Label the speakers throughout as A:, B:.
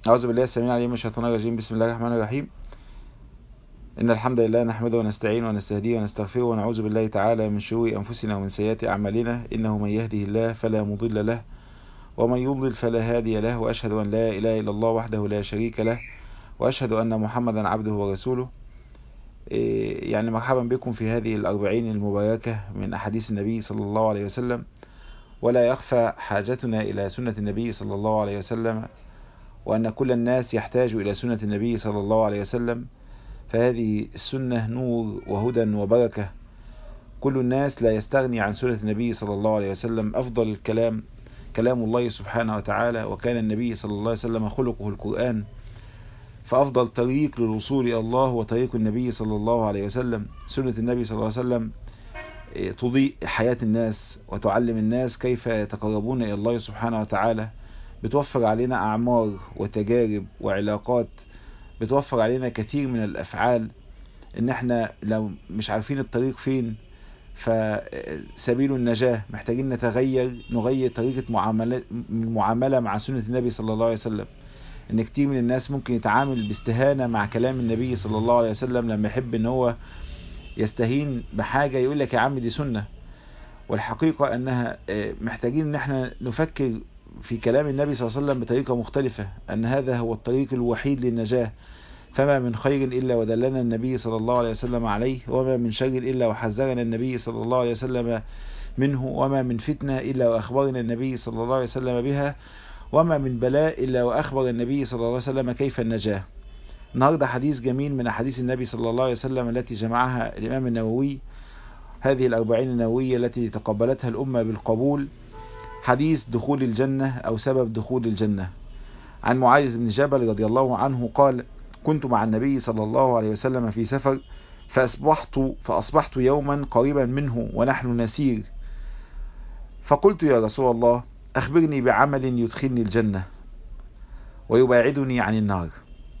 A: أعوذ بالله السميع العليم من الشيطان الرجيم بسم الله الرحمن الرحيم إن الحمد لله نحمده ونستعين ونستهديه ونستغفره ونعوذ بالله تعالى من شرور أنفسنا ومن سيئات أعمالنا إنه من يهده الله فلا مضل له ومن يضلل فلا هادي له وأشهد أن لا إله إلا الله وحده لا شريك له وأشهد أن محمدا عبده ورسوله يعني مرحبا بكم في هذه الأربعين المباركة من أحاديث النبي صلى الله عليه وسلم ولا يخفى حاجتنا إلى سنة النبي صلى الله عليه وسلم وأن كل الناس يحتاج إلى سنة النبي صلى الله عليه وسلم فهذه السنة نور وهدى وبركة كل الناس لا يستغني عن سنة النبي صلى الله عليه وسلم أفضل الكلام كلام الله سبحانه وتعالى وكان النبي صلى الله عليه وسلم خلقه القرآن فأفضل طريق للوصول إلى الله هو طريق النبي صلى الله عليه وسلم سنة النبي صلى الله عليه وسلم تضيء حياة الناس وتعلم الناس كيف يتقربون إلى الله سبحانه وتعالى بتوفر علينا أعمار وتجارب وعلاقات بتوفر علينا كثير من الأفعال إن احنا لو مش عارفين الطريق فين فسبيل النجاة محتاجين نتغير نغير طريقة معاملة, المعاملة مع سنة النبي صلى الله عليه وسلم ان كتير من الناس ممكن يتعامل باستهانة مع كلام النبي صلى الله عليه وسلم لما يحب ان هو يستهين بحاجة يقول لك يا عم دي سنة والحقيقة انها محتاجين ان احنا نفكر في كلام النبي صلى الله عليه وسلم بطريقة مختلفة ان هذا هو الطريق الوحيد للنجاة فما من خير إلا ودلنا النبي صلى الله عليه وسلم عليه وما من شر إلا وحذرنا النبي صلى الله عليه وسلم منه وما من فتنة إلا وأخبرنا النبي صلى الله عليه وسلم بها وما من بلاء إلا وأخبر النبي صلى الله عليه وسلم كيف النجاة النهاردة حديث جميل من أحاديث النبي صلى الله عليه وسلم التي جمعها الإمام النووي هذه الأربعين النووية التي تقبلتها الأمة بالقبول حديث دخول الجنة أو سبب دخول الجنة عن معاذ بن جبل رضي الله عنه قال كنت مع النبي صلى الله عليه وسلم في سفر فأصبحت, فأصبحت يوما قريبا منه ونحن نسير فقلت يا رسول الله أخبرني بعمل يدخلني الجنة ويباعدني عن النار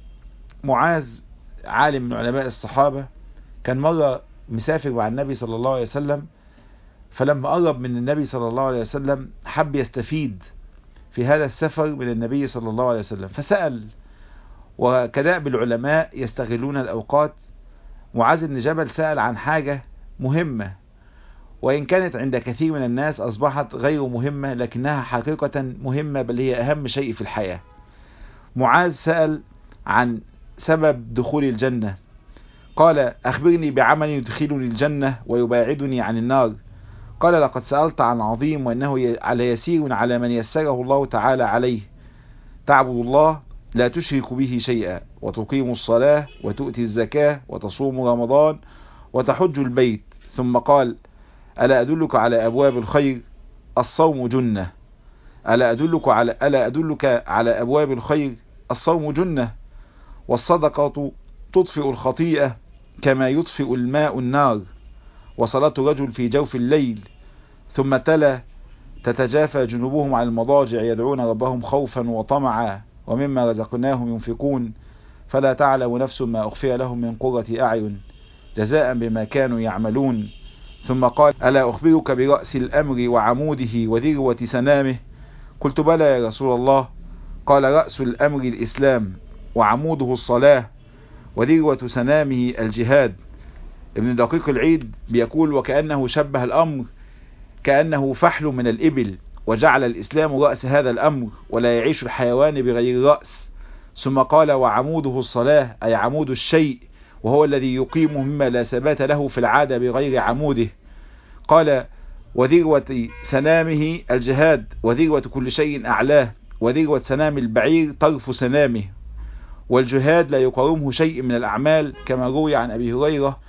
A: معاذ عالم من علماء الصحابة كان مرة مسافر مع النبي صلى الله عليه وسلم فلما قرب من النبي صلى الله عليه وسلم حب يستفيد في هذا السفر من النبي صلى الله عليه وسلم فسأل وكداء بالعلماء يستغلون الأوقات معاذ بن جبل سأل عن حاجة مهمة وإن كانت عند كثير من الناس أصبحت غير مهمة لكنها حقيقة مهمة بل هي أهم شيء في الحياة معاذ سأل عن سبب دخول الجنة قال أخبرني بعمل يدخلني الجنة ويباعدني عن النار قال لقد سألت عن عظيم وأنه على يسير على من يسره الله تعالى عليه تعبد الله لا تشرك به شيئا وتقيم الصلاة وتؤتي الزكاة وتصوم رمضان وتحج البيت ثم قال ألا أدلك على أبواب الخير الصوم جنة ألا أدلك على ألا أدلك على أبواب الخير الصوم جنة والصدقة تطفئ الخطيئة كما يطفئ الماء النار وصلاة رجل في جوف الليل ثم تلا تتجافى جنوبهم عن المضاجع يدعون ربهم خوفا وطمعا ومما رزقناهم ينفقون فلا تعلم نفس ما أخفي لهم من قرة أعين جزاء بما كانوا يعملون ثم قال ألا أخبرك برأس الأمر وعموده وذروة سنامه قلت بلى يا رسول الله قال رأس الأمر الإسلام وعموده الصلاة وذروة سنامه الجهاد ابن دقيق العيد بيقول وكأنه شبه الأمر كأنه فحل من الإبل وجعل الإسلام رأس هذا الأمر ولا يعيش الحيوان بغير رأس ثم قال وعموده الصلاة أي عمود الشيء وهو الذي يقيمه مما لا ثبات له في العادة بغير عموده قال وذروة سنامه الجهاد وذروة كل شيء أعلاه وذروة سنام البعير طرف سنامه والجهاد لا يقاومه شيء من الأعمال كما روي عن أبي هريرة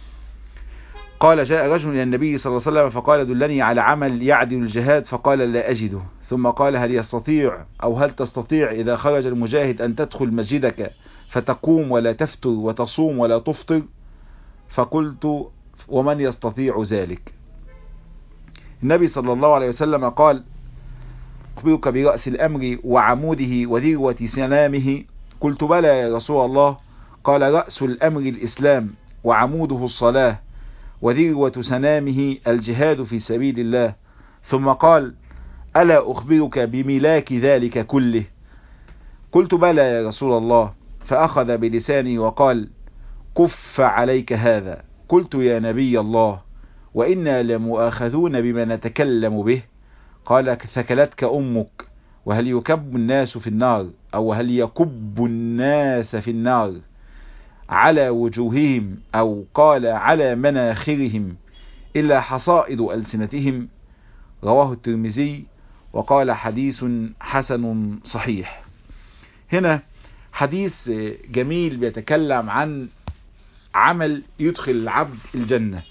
A: قال جاء رجل إلى النبي صلى الله عليه وسلم فقال دلني على عمل يعدل الجهاد فقال لا أجده ثم قال هل يستطيع أو هل تستطيع إذا خرج المجاهد أن تدخل مسجدك فتقوم ولا تفتر وتصوم ولا تفطر فقلت ومن يستطيع ذلك النبي صلى الله عليه وسلم قال أخبرك برأس الأمر وعموده وذروة سنامه قلت بلى يا رسول الله قال رأس الأمر الإسلام وعموده الصلاة وذروة سنامه الجهاد في سبيل الله ثم قال ألا أخبرك بملاك ذلك كله قلت بلى يا رسول الله فأخذ بلساني وقال كف عليك هذا قلت يا نبي الله وإنا لمؤاخذون بما نتكلم به قال ثكلتك أمك وهل يكب الناس في النار أو هل يكب الناس في النار على وجوههم أو قال على مناخرهم إلا حصائد ألسنتهم رواه الترمذي وقال حديث حسن صحيح هنا حديث جميل بيتكلم عن عمل يدخل العبد الجنة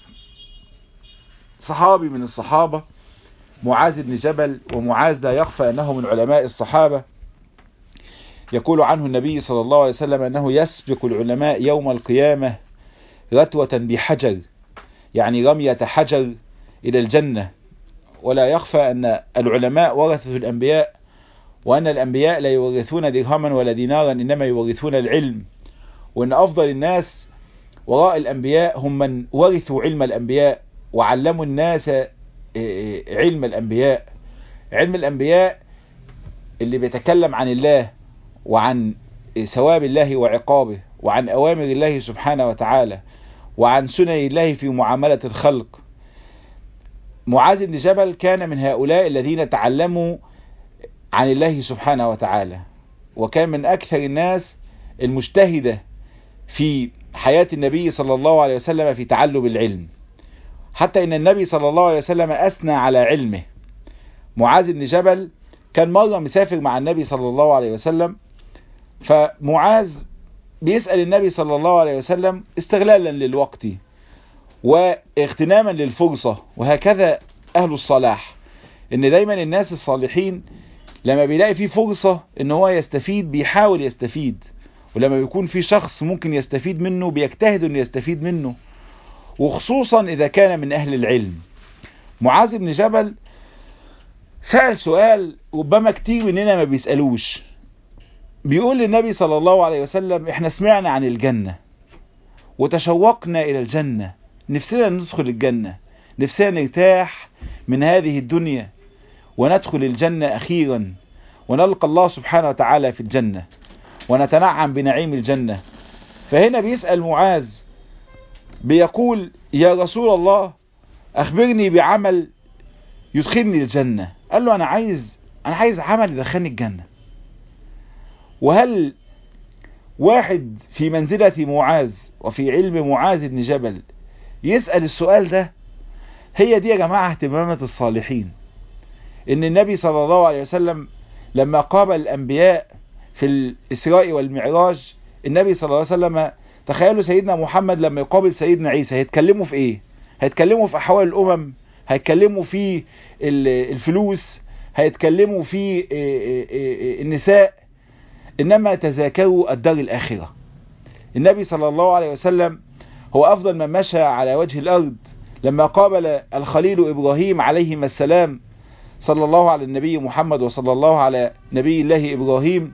A: صحابي من الصحابة معاذ بن جبل ومعاذ لا يخفى أنه من علماء الصحابة يقول عنه النبي صلى الله عليه وسلم أنه يسبق العلماء يوم القيامة رتوة بحجر يعني رمية حجر إلى الجنة ولا يخفى أن العلماء ورثة الأنبياء وأن الأنبياء لا يورثون درهما ولا دينارا إنما يورثون العلم وأن أفضل الناس وراء الأنبياء هم من ورثوا علم الأنبياء وعلموا الناس علم الأنبياء علم الأنبياء اللي بيتكلم عن الله وعن ثواب الله وعقابه وعن أوامر الله سبحانه وتعالى وعن سنن الله في معاملة الخلق معاذ بن جبل كان من هؤلاء الذين تعلموا عن الله سبحانه وتعالى وكان من أكثر الناس المجتهدة في حياة النبي صلى الله عليه وسلم في تعلم العلم حتى ان النبي صلى الله عليه وسلم اثنى على علمه معاذ بن جبل كان مرة مسافر مع النبي صلى الله عليه وسلم فمعاذ بيسأل النبي صلى الله عليه وسلم استغلالا للوقت واغتناما للفرصة وهكذا اهل الصلاح ان دايما الناس الصالحين لما بيلاقي في فرصة ان هو يستفيد بيحاول يستفيد ولما بيكون في شخص ممكن يستفيد منه بيجتهد انه يستفيد منه وخصوصا إذا كان من أهل العلم معاذ بن جبل سأل سؤال ربما كتير مننا ما بيسألوش بيقول للنبي صلى الله عليه وسلم احنا سمعنا عن الجنة وتشوقنا إلى الجنة نفسنا ندخل الجنة نفسنا نرتاح من هذه الدنيا وندخل الجنة أخيرا ونلقى الله سبحانه وتعالى في الجنة ونتنعم بنعيم الجنة فهنا بيسأل معاذ بيقول يا رسول الله اخبرني بعمل يدخلني الجنة قال له انا عايز انا عايز عمل يدخلني الجنة وهل واحد في منزلة معاذ وفي علم معاذ بن جبل يسأل السؤال ده هي دي يا جماعة اهتمامة الصالحين ان النبي صلى الله عليه وسلم لما قابل الانبياء في الاسراء والمعراج النبي صلى الله عليه وسلم تخيلوا سيدنا محمد لما يقابل سيدنا عيسى هيتكلموا في ايه هيتكلموا في احوال الامم هيتكلموا في الفلوس هيتكلموا في النساء انما تذاكروا الدار الاخرة النبي صلى الله عليه وسلم هو افضل من مشى على وجه الارض لما قابل الخليل ابراهيم عليهما السلام صلى الله على النبي محمد وصلى الله على نبي الله ابراهيم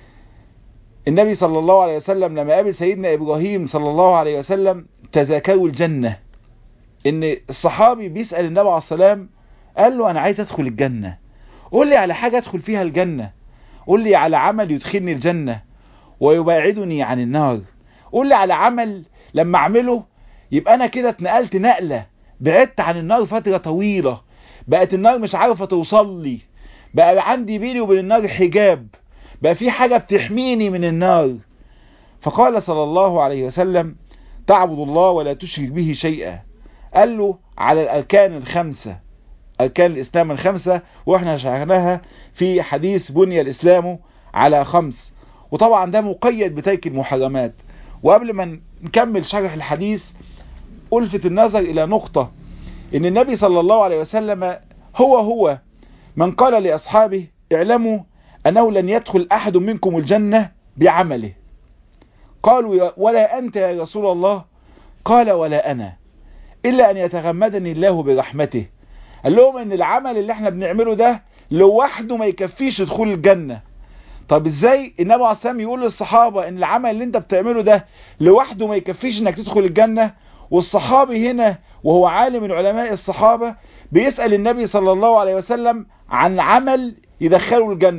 A: النبي صلى الله عليه وسلم لما قابل سيدنا إبراهيم صلى الله عليه وسلم تذاكروا الجنة ان الصحابي بيسأل النبي عليه السلام قال له انا عايز ادخل الجنة قول لي على حاجة ادخل فيها الجنة قول لي على عمل يدخلني الجنة ويباعدني عن النار قول لي على عمل لما اعمله يبقى انا كده اتنقلت نقلة بعدت عن النار فترة طويلة بقت النار مش عارفة توصل لي بقى عندي بيني وبين النار حجاب بقى في حاجة بتحميني من النار فقال صلى الله عليه وسلم تعبد الله ولا تشرك به شيئا قال له على الأركان الخمسة أركان الإسلام الخمسة وإحنا شرحناها في حديث بني الإسلام على خمس وطبعا ده مقيد بترك المحرمات وقبل ما نكمل شرح الحديث ألفت النظر إلى نقطة إن النبي صلى الله عليه وسلم هو هو من قال لأصحابه اعلموا أنه لن يدخل أحد منكم الجنة بعمله قالوا ولا أنت يا رسول الله قال ولا أنا إلا أن يتغمدني الله برحمته قال لهم أن العمل اللي احنا بنعمله ده لوحده ما يكفيش دخول الجنة طب ازاي النبي عليه السلام يقول للصحابة ان العمل اللي انت بتعمله ده لوحده ما يكفيش انك تدخل الجنة والصحابي هنا وهو عالم من علماء الصحابة بيسأل النبي صلى الله عليه وسلم عن عمل يدخله الجنة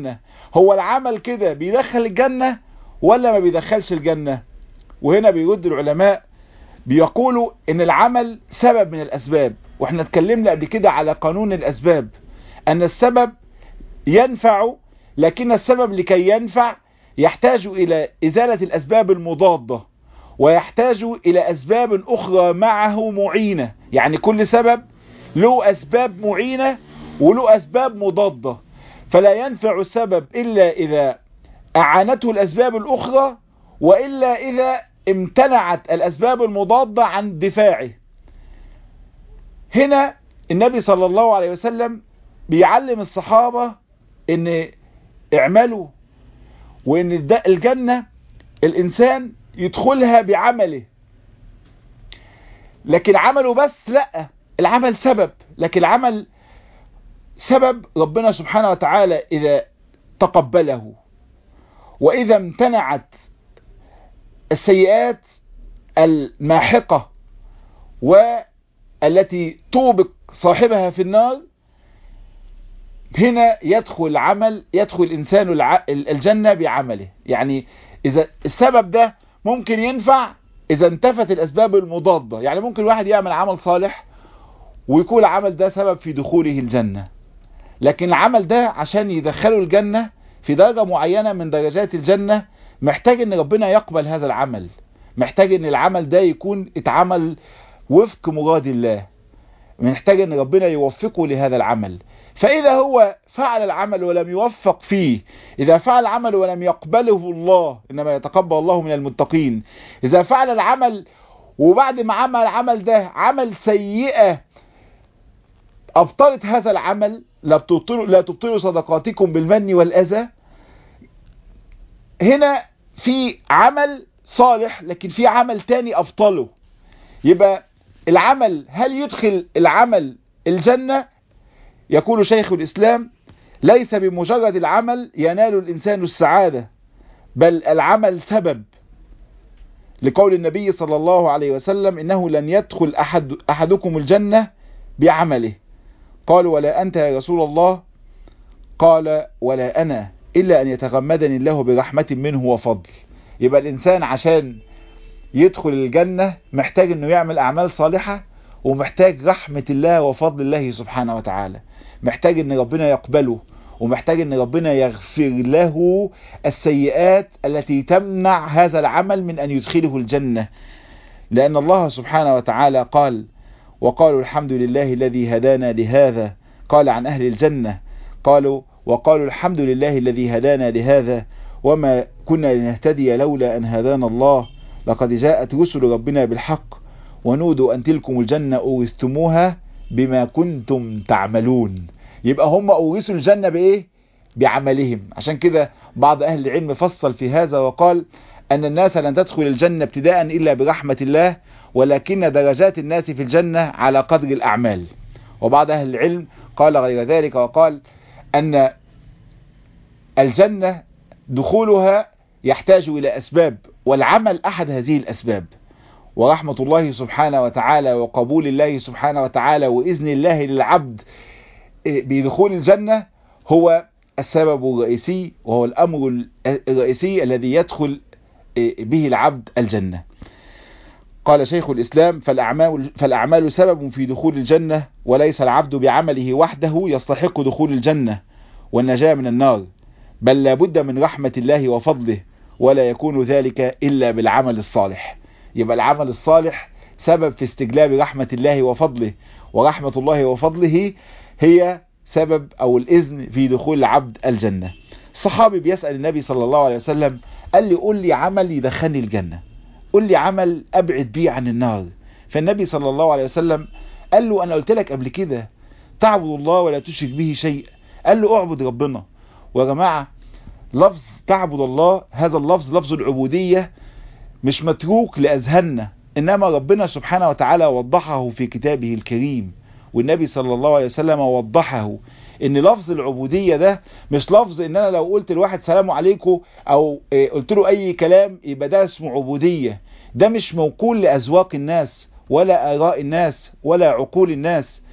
A: هو العمل كده بيدخل الجنة ولا ما بيدخلش الجنة وهنا بيرد العلماء بيقولوا ان العمل سبب من الاسباب واحنا اتكلمنا قبل كده على قانون الاسباب ان السبب ينفع لكن السبب لكي ينفع يحتاج الى ازالة الاسباب المضادة ويحتاج الى اسباب اخرى معه معينة يعني كل سبب له اسباب معينة وله اسباب مضادة فلا ينفع السبب الا اذا اعانته الاسباب الاخرى والا اذا امتنعت الاسباب المضادة عن دفاعه هنا النبي صلى الله عليه وسلم بيعلم الصحابة ان اعملوا وان الجنة الانسان يدخلها بعمله لكن عمله بس لا العمل سبب لكن العمل سبب ربنا سبحانه وتعالى اذا تقبله واذا امتنعت السيئات الماحقة والتي توبق صاحبها في النار هنا يدخل عمل يدخل الإنسان الجنة بعمله يعني إذا السبب ده ممكن ينفع إذا انتفت الأسباب المضادة يعني ممكن واحد يعمل عمل صالح ويكون العمل ده سبب في دخوله الجنة لكن العمل ده عشان يدخله الجنة في درجة معينة من درجات الجنة محتاج ان ربنا يقبل هذا العمل محتاج ان العمل ده يكون اتعمل وفق مراد الله محتاج ان ربنا يوفقه لهذا العمل فاذا هو فعل العمل ولم يوفق فيه اذا فعل العمل ولم يقبله الله انما يتقبل الله من المتقين اذا فعل العمل وبعد ما عمل العمل ده عمل سيئة ابطلت هذا العمل لا تبطلوا لا تبطلوا صدقاتكم بالمن والاذى هنا في عمل صالح لكن في عمل تاني ابطله يبقى العمل هل يدخل العمل الجنة يقول شيخ الاسلام ليس بمجرد العمل ينال الانسان السعادة بل العمل سبب لقول النبي صلى الله عليه وسلم انه لن يدخل احد احدكم الجنة بعمله قال ولا انت يا رسول الله قال ولا انا إلا أن يتغمدني الله برحمة منه وفضل يبقى الإنسان عشان يدخل الجنة محتاج أنه يعمل أعمال صالحة ومحتاج رحمة الله وفضل الله سبحانه وتعالى محتاج أن ربنا يقبله ومحتاج أن ربنا يغفر له السيئات التي تمنع هذا العمل من أن يدخله الجنة لأن الله سبحانه وتعالى قال وقالوا الحمد لله الذي هدانا لهذا قال عن أهل الجنة قالوا وقالوا الحمد لله الذي هدانا لهذا وما كنا لنهتدي لولا أن هدانا الله لقد جاءت رسل ربنا بالحق ونودوا أن تلكم الجنة أورثتموها بما كنتم تعملون يبقى هم أورثوا الجنة بإيه؟ بعملهم عشان كده بعض أهل العلم فصل في هذا وقال أن الناس لن تدخل الجنة ابتداء إلا برحمة الله ولكن درجات الناس في الجنة على قدر الأعمال وبعض أهل العلم قال غير ذلك وقال أن الجنة دخولها يحتاج إلى أسباب والعمل أحد هذه الأسباب ورحمة الله سبحانه وتعالى وقبول الله سبحانه وتعالى وإذن الله للعبد بدخول الجنة هو السبب الرئيسي وهو الأمر الرئيسي الذي يدخل به العبد الجنة قال شيخ الإسلام فالأعمال, فالأعمال سبب في دخول الجنة وليس العبد بعمله وحده يستحق دخول الجنة والنجاة من النار بل لابد من رحمة الله وفضله ولا يكون ذلك إلا بالعمل الصالح يبقى العمل الصالح سبب في استجلاب رحمة الله وفضله ورحمة الله وفضله هي سبب أو الإذن في دخول العبد الجنة الصحابي بيسأل النبي صلى الله عليه وسلم قال لي قل لي عمل يدخلني الجنة قل لي عمل أبعد بيه عن النار فالنبي صلى الله عليه وسلم قال له أنا قلت لك قبل كده تعبد الله ولا تشرك به شيء قال له اعبد ربنا ويا جماعة لفظ تعبد الله هذا اللفظ لفظ العبودية مش متروك لأذهاننا إنما ربنا سبحانه وتعالى وضحه في كتابه الكريم والنبي صلى الله عليه وسلم وضحه ان لفظ العبودية ده مش لفظ ان انا لو قلت لواحد سلام عليكم او قلت له اي كلام يبقى ده اسمه عبودية ده مش موكول لأذواق الناس ولا آراء الناس ولا عقول الناس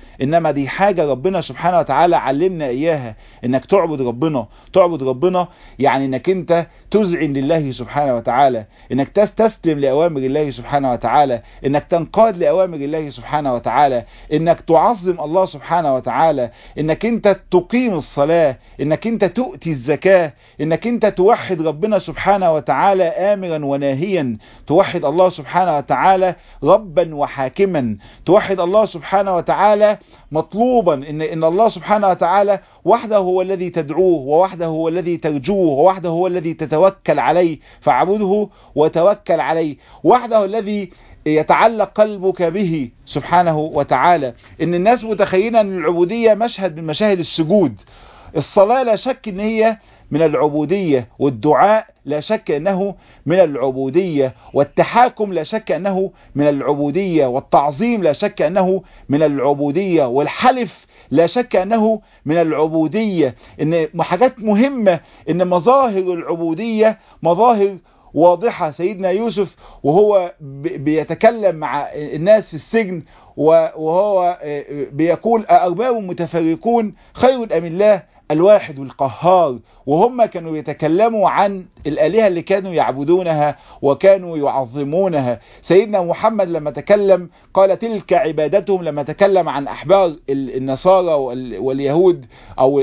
A: انما دي حاجة ربنا سبحانه وتعالى علمنا اياها انك تعبد ربنا تعبد ربنا يعني انك انت تذعن لله سبحانه وتعالى انك تستسلم لاوامر الله سبحانه وتعالى انك تنقاد لاوامر الله سبحانه وتعالى انك تعظم الله سبحانه وتعالى انك انت تقيم الصلاة انك انت تؤتي الزكاة انك انت توحد ربنا سبحانه وتعالى امرا وناهيا توحد الله سبحانه وتعالى ربا وحاكما توحد الله سبحانه وتعالى مطلوبا ان ان الله سبحانه وتعالى وحده هو الذي تدعوه ووحده هو الذي ترجوه ووحده هو الذي تتوكل عليه فاعبده وتوكل عليه وحده الذي يتعلق قلبك به سبحانه وتعالى ان الناس متخيلة ان العبودية مشهد من مشاهد السجود الصلاة لا شك ان هي من العبودية والدعاء لا شك أنه من العبودية والتحاكم لا شك أنه من العبودية والتعظيم لا شك أنه من العبودية والحلف لا شك أنه من العبودية إن حاجات مهمة إن مظاهر العبودية مظاهر واضحة سيدنا يوسف وهو بيتكلم مع الناس في السجن وهو بيقول أأرباب متفرقون خير أم الله الواحد القهار وهم كانوا يتكلموا عن الآلهة اللي كانوا يعبدونها وكانوا يعظمونها سيدنا محمد لما تكلم قال تلك عبادتهم لما تكلم عن أحبار النصارى واليهود أو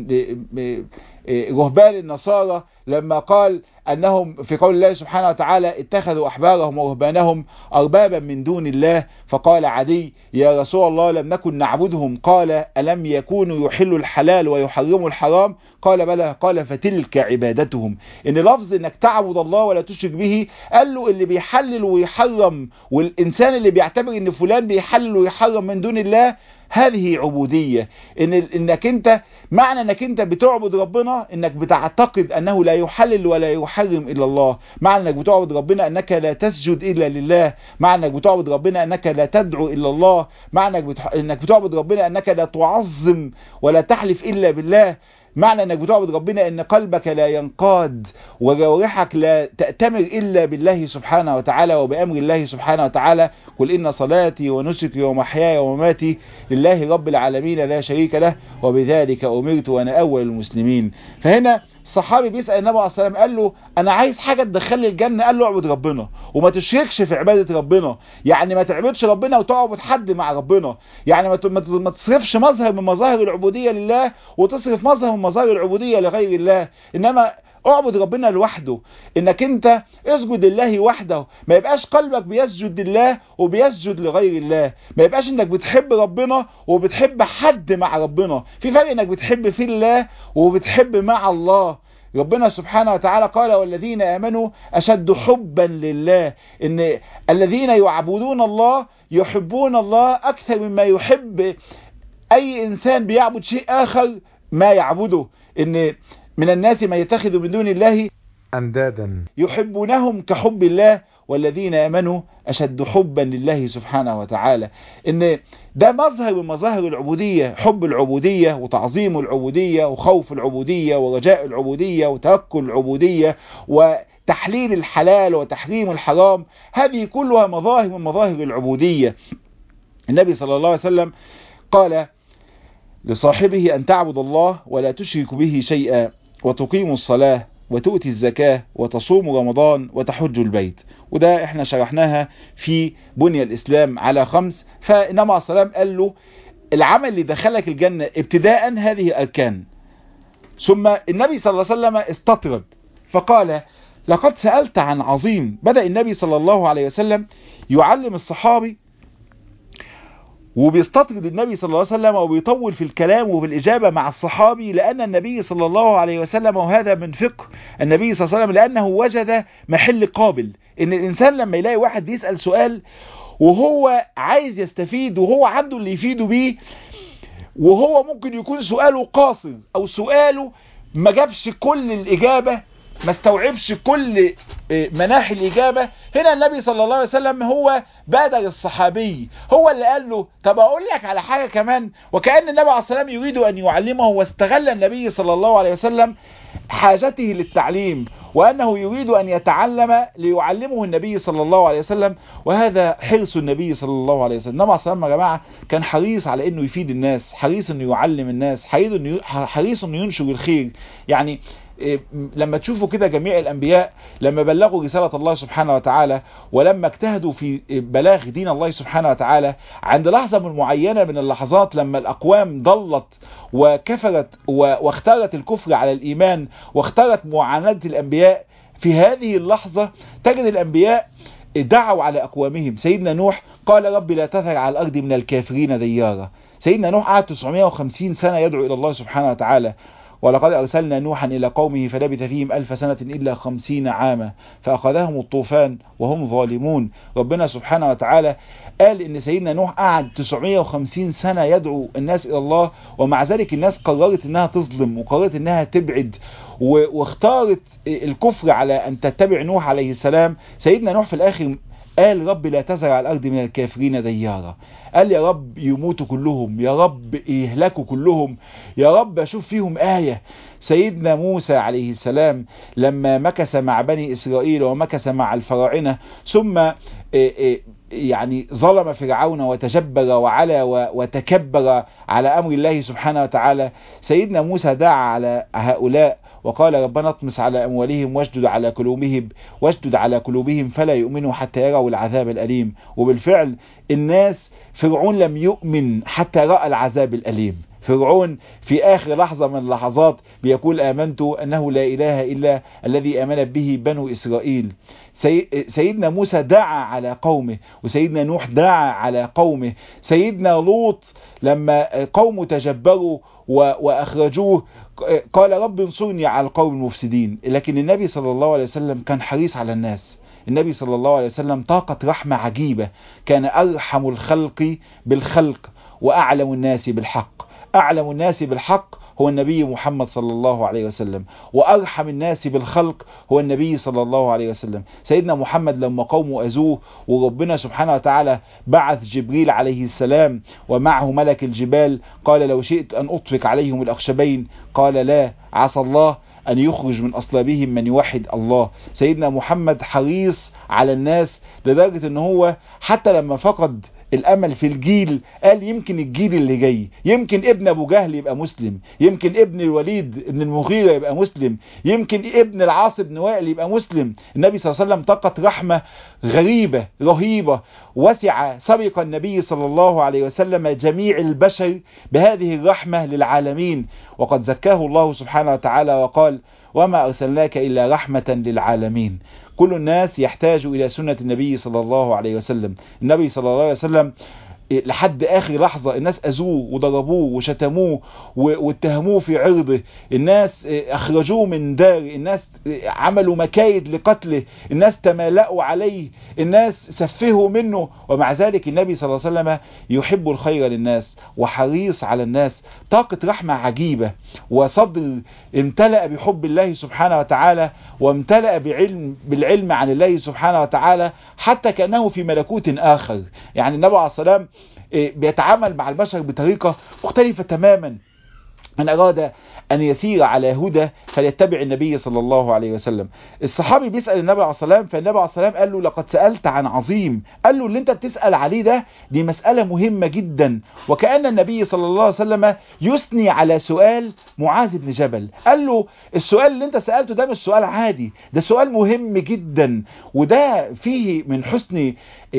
A: رهبان النصارى لما قال أنهم في قول الله سبحانه وتعالى اتخذوا أحبارهم ورهبانهم أربابا من دون الله فقال عدي يا رسول الله لم نكن نعبدهم قال ألم يكونوا يحلوا الحلال ويحرموا الحرام قال بلى قال فتلك عبادتهم ان لفظ انك تعبد الله ولا تشرك به قال له اللي بيحلل ويحرم والإنسان اللي بيعتبر ان فلان بيحلل ويحرم من دون الله هذه عبودية إن انك انت معنى انك انت بتعبد ربنا انك بتعتقد انه لا يحلل ولا يحرم الا الله معنى انك بتعبد ربنا انك لا تسجد الا لله معنى انك بتعبد ربنا انك لا تدعو الا الله معنى انك, بتح... انك بتعبد ربنا انك لا تعظم ولا تحلف الا بالله معنى انك بتعبد ربنا ان قلبك لا ينقاد وجوارحك لا تأتمر الا بالله سبحانه وتعالى وبأمر الله سبحانه وتعالى قل ان صلاتي ونسكي ومحياي ومماتي لله رب العالمين لا شريك له وبذلك امرت وانا اول المسلمين فهنا الصحابي بيسأل النبي عليه الصلاة والسلام قال له انا عايز حاجة تدخلني الجنة قال له اعبد ربنا وما تشركش في عبادة ربنا يعني ما تعبدش ربنا وتعبد حد مع ربنا يعني ما تصرفش مظهر من مظاهر العبودية لله وتصرف مظهر من مظاهر العبودية لغير الله انما اعبد ربنا لوحده انك انت اسجد لله وحده ما يبقاش قلبك بيسجد لله وبيسجد لغير الله ما يبقاش انك بتحب ربنا وبتحب حد مع ربنا في فرق انك بتحب في الله وبتحب مع الله ربنا سبحانه وتعالى قال والذين آمنوا أشد حبا لله إن الذين يعبدون الله يحبون الله أكثر مما يحب أي إنسان بيعبد شيء آخر ما يعبده إن من الناس من يتخذ من دون الله
B: أندادا
A: يحبونهم كحب الله والذين آمنوا أشد حبا لله سبحانه وتعالى إن ده مظهر من مظاهر العبودية حب العبودية وتعظيم العبودية وخوف العبودية ورجاء العبودية وتوكل العبودية وتحليل الحلال وتحريم الحرام هذه كلها مظاهر من مظاهر العبودية النبي صلى الله عليه وسلم قال لصاحبه أن تعبد الله ولا تشرك به شيئا وتقيم الصلاة وتؤتي الزكاة وتصوم رمضان وتحج البيت وده احنا شرحناها في بني الإسلام على خمس فإنما السلام قال له العمل اللي دخلك الجنة ابتداء هذه الأركان ثم النبي صلى الله عليه وسلم استطرد فقال لقد سألت عن عظيم بدأ النبي صلى الله عليه وسلم يعلم الصحابي وبيستطرد النبي صلى الله عليه وسلم وبيطول في الكلام وفي الإجابة مع الصحابي لأن النبي صلى الله عليه وسلم وهذا من فقه النبي صلى الله عليه وسلم لأنه وجد محل قابل إن الإنسان لما يلاقي واحد بيسأل سؤال وهو عايز يستفيد وهو عنده اللي يفيده بيه وهو ممكن يكون سؤاله قاصر أو سؤاله ما جابش كل الإجابة ما استوعبش كل مناحي الإجابة هنا النبي صلى الله عليه وسلم هو بادر الصحابي هو اللي قال له طب أقول لك على حاجة كمان وكأن النبي عليه السلام يريد أن يعلمه واستغل النبي صلى الله عليه وسلم حاجته للتعليم وأنه يريد أن يتعلم ليعلمه النبي صلى الله عليه وسلم وهذا حرص النبي صلى الله عليه وسلم النبي صلى الله عليه وسلم يا جماعة كان حريص على أنه يفيد الناس حريص أنه يعلم الناس حريص أنه ينشر الخير يعني لما تشوفوا كده جميع الأنبياء لما بلغوا رسالة الله سبحانه وتعالى ولما اجتهدوا في بلاغ دين الله سبحانه وتعالى عند لحظة من معينة من اللحظات لما الأقوام ضلت وكفرت واختارت الكفر على الإيمان واختارت معاندة الأنبياء في هذه اللحظة تجد الأنبياء دعوا على أقوامهم سيدنا نوح قال رب لا تذر على الأرض من الكافرين ديارا سيدنا نوح قعد 950 سنة يدعو إلى الله سبحانه وتعالى ولقد أرسلنا نوحا إلى قومه فلبث فيهم ألف سنة إلا خمسين عاما فأخذهم الطوفان وهم ظالمون ربنا سبحانه وتعالى قال إن سيدنا نوح قعد 950 سنة يدعو الناس إلى الله ومع ذلك الناس قررت إنها تظلم وقررت إنها تبعد واختارت الكفر على أن تتبع نوح عليه السلام سيدنا نوح في الآخر قال رب لا تزرع على الأرض من الكافرين ديارا قال يا رب يموتوا كلهم يا رب يهلكوا كلهم يا رب أشوف فيهم آية سيدنا موسى عليه السلام لما مكث مع بني إسرائيل ومكث مع الفراعنة ثم يعني ظلم فرعون وتجبر وعلى وتكبر على أمر الله سبحانه وتعالى سيدنا موسى دعا على هؤلاء وقال ربنا اطمس على أموالهم واشدد على قلوبهم واشدد على قلوبهم فلا يؤمنوا حتى يروا العذاب الأليم وبالفعل الناس فرعون لم يؤمن حتى رأى العذاب الأليم فرعون في آخر لحظة من اللحظات بيقول آمنت أنه لا إله إلا الذي آمنت به بنو إسرائيل سيدنا موسى دعا على قومه وسيدنا نوح دعا على قومه سيدنا لوط لما قومه تجبروا وأخرجوه قال رب انصرني على القوم المفسدين لكن النبي صلى الله عليه وسلم كان حريص على الناس النبي صلى الله عليه وسلم طاقة رحمة عجيبة كان أرحم الخلق بالخلق وأعلم الناس بالحق أعلم الناس بالحق هو النبي محمد صلى الله عليه وسلم وأرحم الناس بالخلق هو النبي صلى الله عليه وسلم سيدنا محمد لما قوموا أزوه وربنا سبحانه وتعالى بعث جبريل عليه السلام ومعه ملك الجبال قال لو شئت أن أطفق عليهم الأخشبين قال لا عسى الله أن يخرج من أصلابهم من يوحد الله سيدنا محمد حريص على الناس لدرجة أنه هو حتى لما فقد الامل في الجيل قال يمكن الجيل اللي جاي يمكن ابن ابو جهل يبقى مسلم يمكن ابن الوليد ابن المغيرة يبقى مسلم يمكن ابن العاص بن وائل يبقى مسلم النبي صلى الله عليه وسلم طاقة رحمة غريبة رهيبة وسع سبق النبي صلى الله عليه وسلم جميع البشر بهذه الرحمة للعالمين وقد زكاه الله سبحانه وتعالى وقال وما أرسلناك إلا رحمة للعالمين كل الناس يحتاج إلى سنة النبي صلى الله عليه وسلم النبي صلى الله عليه وسلم لحد اخر لحظة الناس اذوه وضربوه وشتموه واتهموه في عرضه الناس اخرجوه من دار الناس عملوا مكايد لقتله الناس تمالأوا عليه الناس سفهوا منه ومع ذلك النبي صلى الله عليه وسلم يحب الخير للناس وحريص على الناس طاقة رحمة عجيبة وصدر امتلأ بحب الله سبحانه وتعالى وامتلأ بعلم بالعلم عن الله سبحانه وتعالى حتى كأنه في ملكوت آخر يعني النبي عليه الصلاة والسلام بيتعامل مع البشر بطريقة مختلفة تماما من أراد أن يسير على هدى فليتبع النبي صلى الله عليه وسلم الصحابي بيسأل النبي عليه الصلاة والسلام فالنبي عليه الصلاة والسلام قال له لقد سألت عن عظيم قال له اللي انت بتسأل عليه ده دي مسألة مهمة جدا وكأن النبي صلى الله عليه وسلم يثني على سؤال معاذ بن جبل قال له السؤال اللي انت سألته ده مش سؤال عادي ده سؤال مهم جدا وده فيه من حسن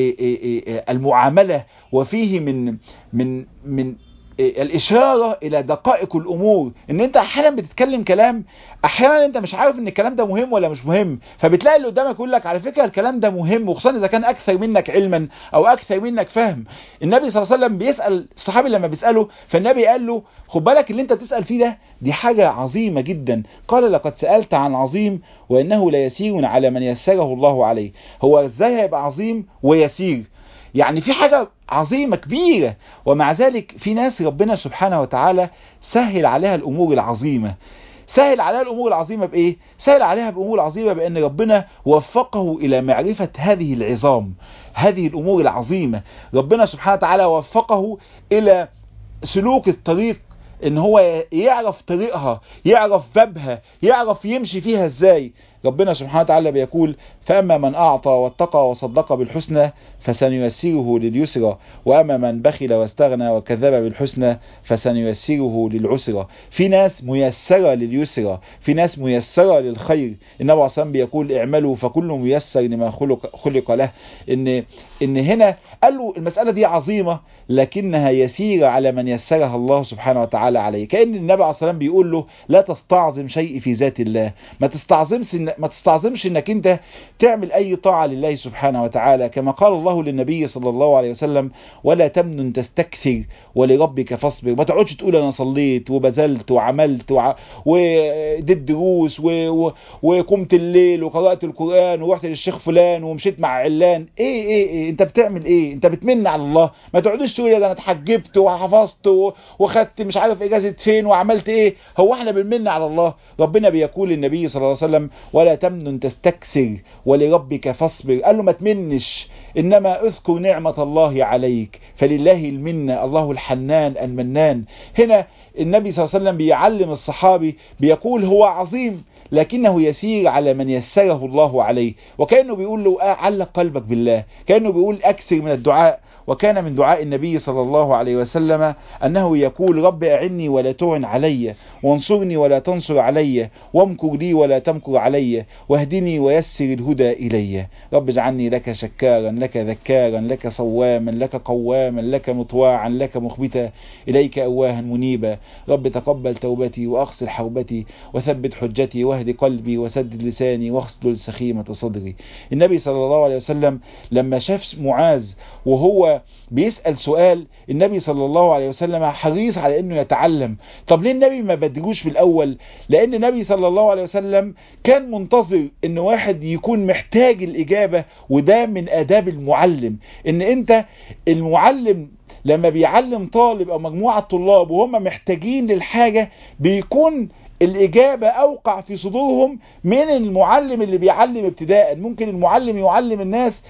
A: المعاملة وفيه من من من الإشارة إلى دقائق الأمور إن أنت أحيانا بتتكلم كلام أحيانا أنت مش عارف إن الكلام ده مهم ولا مش مهم فبتلاقي اللي قدامك يقول لك على فكرة الكلام ده مهم وخصوصا إذا كان أكثر منك علما أو أكثر منك فهم النبي صلى الله عليه وسلم بيسأل الصحابي لما بيسأله فالنبي قال له خد بالك اللي أنت بتسأل فيه ده دي حاجة عظيمة جدا قال لقد سألت عن عظيم وإنه ليسير على من يسره الله عليه هو إزاي هيبقى عظيم ويسير يعني في حاجة عظيمة كبيرة ومع ذلك في ناس ربنا سبحانه وتعالى سهل عليها الأمور العظيمة سهل عليها الامور العظيمه بايه سهل عليها بامور عظيمه بان ربنا وفقه الى معرفه هذه العظام هذه الامور العظيمه ربنا سبحانه وتعالى وفقه الى سلوك الطريق ان هو يعرف طريقها يعرف بابها يعرف يمشي فيها ازاي ربنا سبحانه وتعالى بيقول فأما من أعطى واتقى وصدق بالحسنى فسنيسره لليسرى وأما من بخل واستغنى وكذب بالحسنى فسنيسره للعسرى في ناس ميسرة لليسرى في ناس ميسرة للخير النبي عليه الصلاة بيقول اعملوا فكل ميسر لما خلق, خلق له إن, إن هنا قال له المسألة دي عظيمة لكنها يسيرة على من يسرها الله سبحانه وتعالى عليه كأن النبي عليه الصلاة بيقول له لا تستعظم شيء في ذات الله ما تستعظمش ما تستعظمش انك انت تعمل اي طاعة لله سبحانه وتعالى كما قال الله للنبي صلى الله عليه وسلم ولا تمنن تستكثر ولربك فاصبر ما تقعدش تقول انا صليت وبذلت وعملت وع... وديت دروس و... و... وقمت الليل وقرأت القرآن ورحت للشيخ فلان ومشيت مع علان ايه ايه ايه انت بتعمل ايه انت بتمن على الله ما تقعدش تقول انا اتحجبت وحفظت و... وخدت مش عارف اجازة فين وعملت ايه هو احنا بنمن على الله ربنا بيقول للنبي صلى الله عليه وسلم ولا تمنن تستكثر ولربك فاصبر قال له ما تمنش انما اذكر نعمة الله عليك فلله المنة الله الحنان المنان هنا النبي صلى الله عليه وسلم بيعلم الصحابي بيقول هو عظيم لكنه يسير على من يسره الله عليه وكأنه بيقول له آه علق قلبك بالله كأنه بيقول أكثر من الدعاء وكان من دعاء النبي صلى الله عليه وسلم أنه يقول رب أعني ولا تعن علي وانصرني ولا تنصر علي وامكر لي ولا تمكر علي واهدني ويسر الهدى إلي رب اجعلني لك شكارا لك ذكارا لك صواما لك قواما لك مطواعا لك مخبتا إليك أواها منيبا رب تقبل توبتي وأغسل حوبتي وثبت حجتي واهد قلبي وسدد لساني واغسل سخيمة صدري النبي صلى الله عليه وسلم لما شاف معاذ وهو بيسأل سؤال النبي صلى الله عليه وسلم حريص على انه يتعلم طب ليه النبي ما بدجوش في الاول لان النبي صلى الله عليه وسلم كان منتظر ان واحد يكون محتاج الاجابة وده من اداب المعلم ان انت المعلم لما بيعلم طالب او مجموعة طلاب وهم محتاجين للحاجة بيكون الإجابة أوقع في صدورهم من المعلم اللي بيعلم ابتداء ممكن المعلم يعلم الناس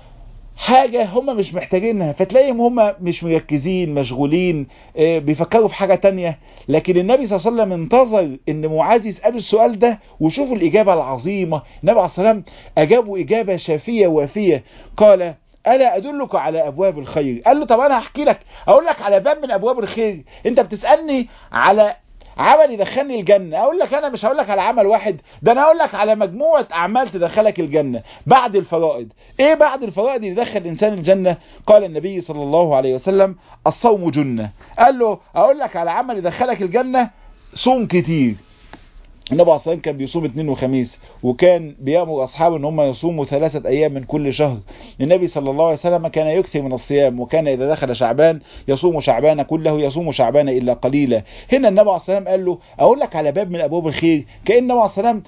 A: حاجة هم مش محتاجينها فتلاقيهم هم مش مركزين مشغولين بيفكروا في حاجة تانية لكن النبي صلى الله عليه وسلم انتظر ان معاذ يسأله السؤال ده وشوفوا الإجابة العظيمة النبي عليه الصلاة والسلام أجابوا إجابة شافية وافية قال ألا أدلك على أبواب الخير قال له طب أنا هحكي لك أقول لك على باب من أبواب الخير أنت بتسألني على عمل يدخلني الجنة اقول لك انا مش هقول لك على عمل واحد ده انا هقول لك على مجموعة اعمال تدخلك الجنة بعد الفرائض ايه بعد الفرائض يدخل الانسان الجنة قال النبي صلى الله عليه وسلم الصوم جنة قال له اقول لك على عمل يدخلك الجنة صوم كتير النبي عليه الصلاه كان بيصوم اثنين وخميس وكان بيامر اصحابه ان هم يصوموا ثلاثه ايام من كل شهر النبي صلى الله عليه وسلم كان يكثر من الصيام وكان اذا دخل شعبان يصوم شعبان كله يصوم شعبان الا قليلا هنا النبي عليه الصلاه قال له اقول لك على باب من ابواب الخير كان النبي عليه الصلاه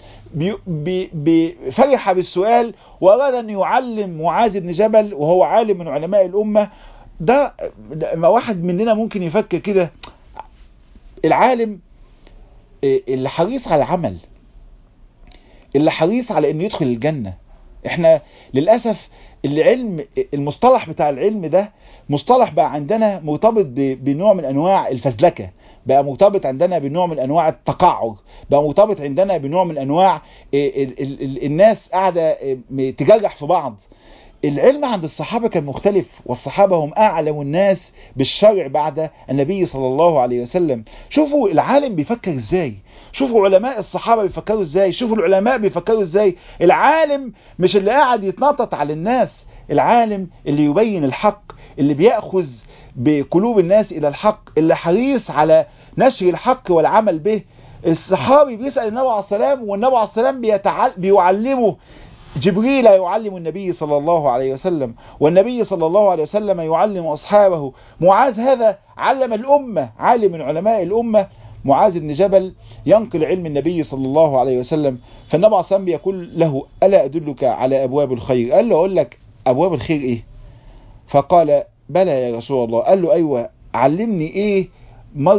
A: فرح بالسؤال واراد ان يعلم معاذ بن جبل وهو عالم من علماء الامه ده ما واحد مننا ممكن يفكر كده العالم اللي حريص على العمل اللي حريص على انه يدخل الجنة احنا للأسف العلم المصطلح بتاع العلم ده مصطلح بقى عندنا مرتبط بنوع من انواع الفزلكة بقى مرتبط عندنا بنوع من انواع التقعر بقى مرتبط عندنا بنوع من انواع ال ال ال الناس قاعدة تجرح في بعض العلم عند الصحابة كان مختلف والصحابة هم أعلم الناس بالشرع بعد النبي صلى الله عليه وسلم شوفوا العالم بيفكر ازاي شوفوا علماء الصحابة بيفكروا ازاي شوفوا العلماء بيفكروا ازاي العالم مش اللي قاعد يتنطط على الناس العالم اللي يبين الحق اللي بيأخذ بقلوب الناس إلى الحق اللي حريص على نشر الحق والعمل به الصحابي بيسأل النبي عليه السلام والنبي عليه السلام بيتعل... بيعلمه جبريل يعلم النبي صلى الله عليه وسلم والنبي صلى الله عليه وسلم يعلم أصحابه معاذ هذا علم الأمة عالم من علماء الأمة معاذ بن جبل ينقل علم النبي صلى الله عليه وسلم فالنبي عليه الصلاة يقول له ألا أدلك على أبواب الخير قال له أقول لك أبواب الخير إيه فقال بلى يا رسول الله قال له أيوة علمني إيه مرة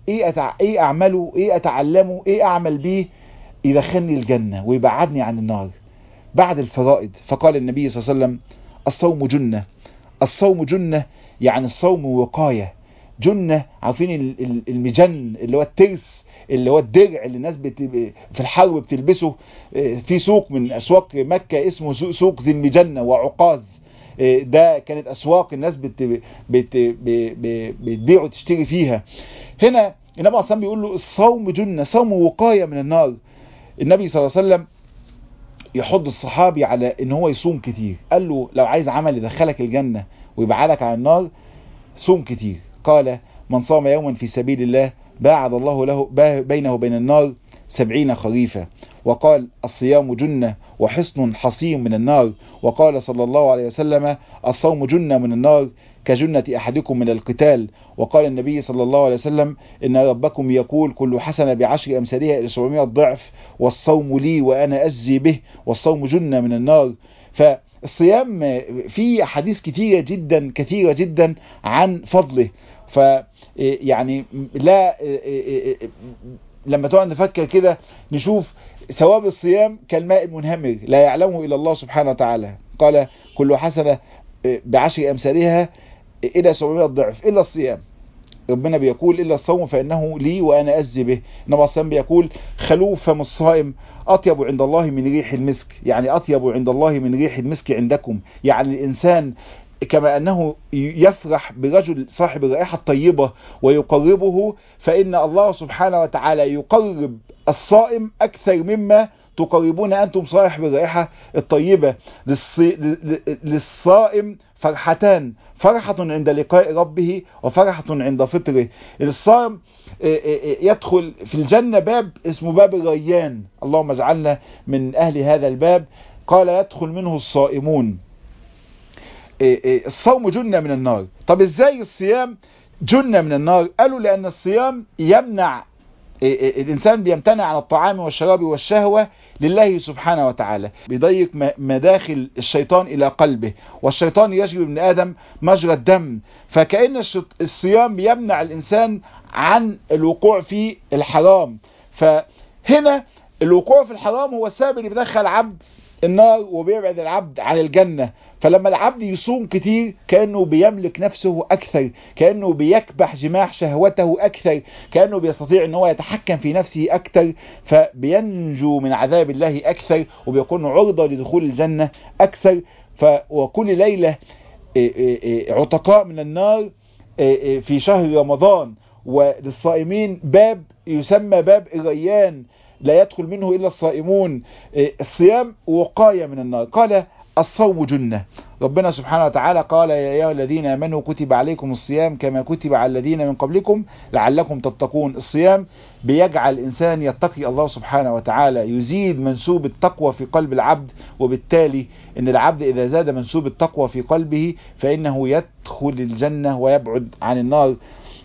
A: ايه, أتع... ايه اعمله ايه اتعلمه ايه اعمل بيه يدخلني الجنة ويبعدني عن النار بعد الفرائض فقال النبي صلى الله عليه وسلم الصوم جنة الصوم جنة يعني الصوم وقاية جنة عارفين المجن اللي هو الترس اللي هو الدرع اللي الناس بت... في الحرب بتلبسه في سوق من اسواق مكة اسمه سوق ذي المجنة وعقاز ده كانت اسواق الناس بت... بت... بتبيع وتشتري فيها هنا النبي اصلا بيقول له الصوم جنة صوم وقاية من النار النبي صلى الله عليه وسلم يحض الصحابي على ان هو يصوم كتير قال له لو عايز عمل يدخلك الجنة ويبعدك عن النار صوم كتير قال من صام يوما في سبيل الله باعد الله له بينه وبين النار سبعين خريفا وقال الصيام جنة وحصن حصين من النار وقال صلى الله عليه وسلم الصوم جنة من النار كجنة أحدكم من القتال وقال النبي صلى الله عليه وسلم إن ربكم يقول كل حسنة بعشر أمثالها إلى 700 ضعف والصوم لي وأنا أجزي به والصوم جنة من النار فالصيام في حديث كثيرة جدا كثيرة جدا عن فضله ف يعني لا لما تقعد نفكر كده نشوف ثواب الصيام كالماء المنهمر لا يعلمه إلا الله سبحانه وتعالى قال كل حسنة بعشر أمثالها إلى 700 ضعف إلا الصيام ربنا بيقول إلا الصوم فإنه لي وأنا أجزي به إنما الصيام بيقول خلوف فم الصائم أطيب عند الله من ريح المسك يعني أطيب عند الله من ريح المسك عندكم يعني الإنسان كما أنه يفرح برجل صاحب الرائحة الطيبة ويقربه فإن الله سبحانه وتعالى يقرب الصائم أكثر مما تقربون أنتم صاحب الرائحة الطيبة للصائم فرحتان فرحة عند لقاء ربه وفرحة عند فطره الصائم يدخل في الجنة باب اسمه باب الريان اللهم اجعلنا من أهل هذا الباب قال يدخل منه الصائمون الصوم جنة من النار طب ازاي الصيام جنة من النار قالوا لأن الصيام يمنع الإنسان بيمتنع عن الطعام والشراب والشهوة لله سبحانه وتعالى بيضيق مداخل الشيطان إلى قلبه والشيطان يجري من آدم مجرى الدم فكأن الصيام يمنع الإنسان عن الوقوع في الحرام فهنا الوقوع في الحرام هو السبب اللي بيدخل العبد النار وبيبعد العبد عن الجنة فلما العبد يصوم كتير كأنه بيملك نفسه أكثر كأنه بيكبح جماح شهوته أكثر كأنه بيستطيع أنه يتحكم في نفسه أكثر فبينجو من عذاب الله أكثر وبيكون عرضة لدخول الجنة أكثر ف وكل ليلة عتقاء من النار في شهر رمضان وللصائمين باب يسمى باب الريان لا يدخل منه إلا الصائمون الصيام وقاية من النار قال الصوم جنة ربنا سبحانه وتعالى قال يا أيها الذين آمنوا كتب عليكم الصيام كما كتب على الذين من قبلكم لعلكم تتقون الصيام بيجعل الإنسان يتقي الله سبحانه وتعالى يزيد منسوب التقوى في قلب العبد وبالتالي ان العبد إذا زاد منسوب التقوى في قلبه فإنه يدخل الجنة ويبعد عن النار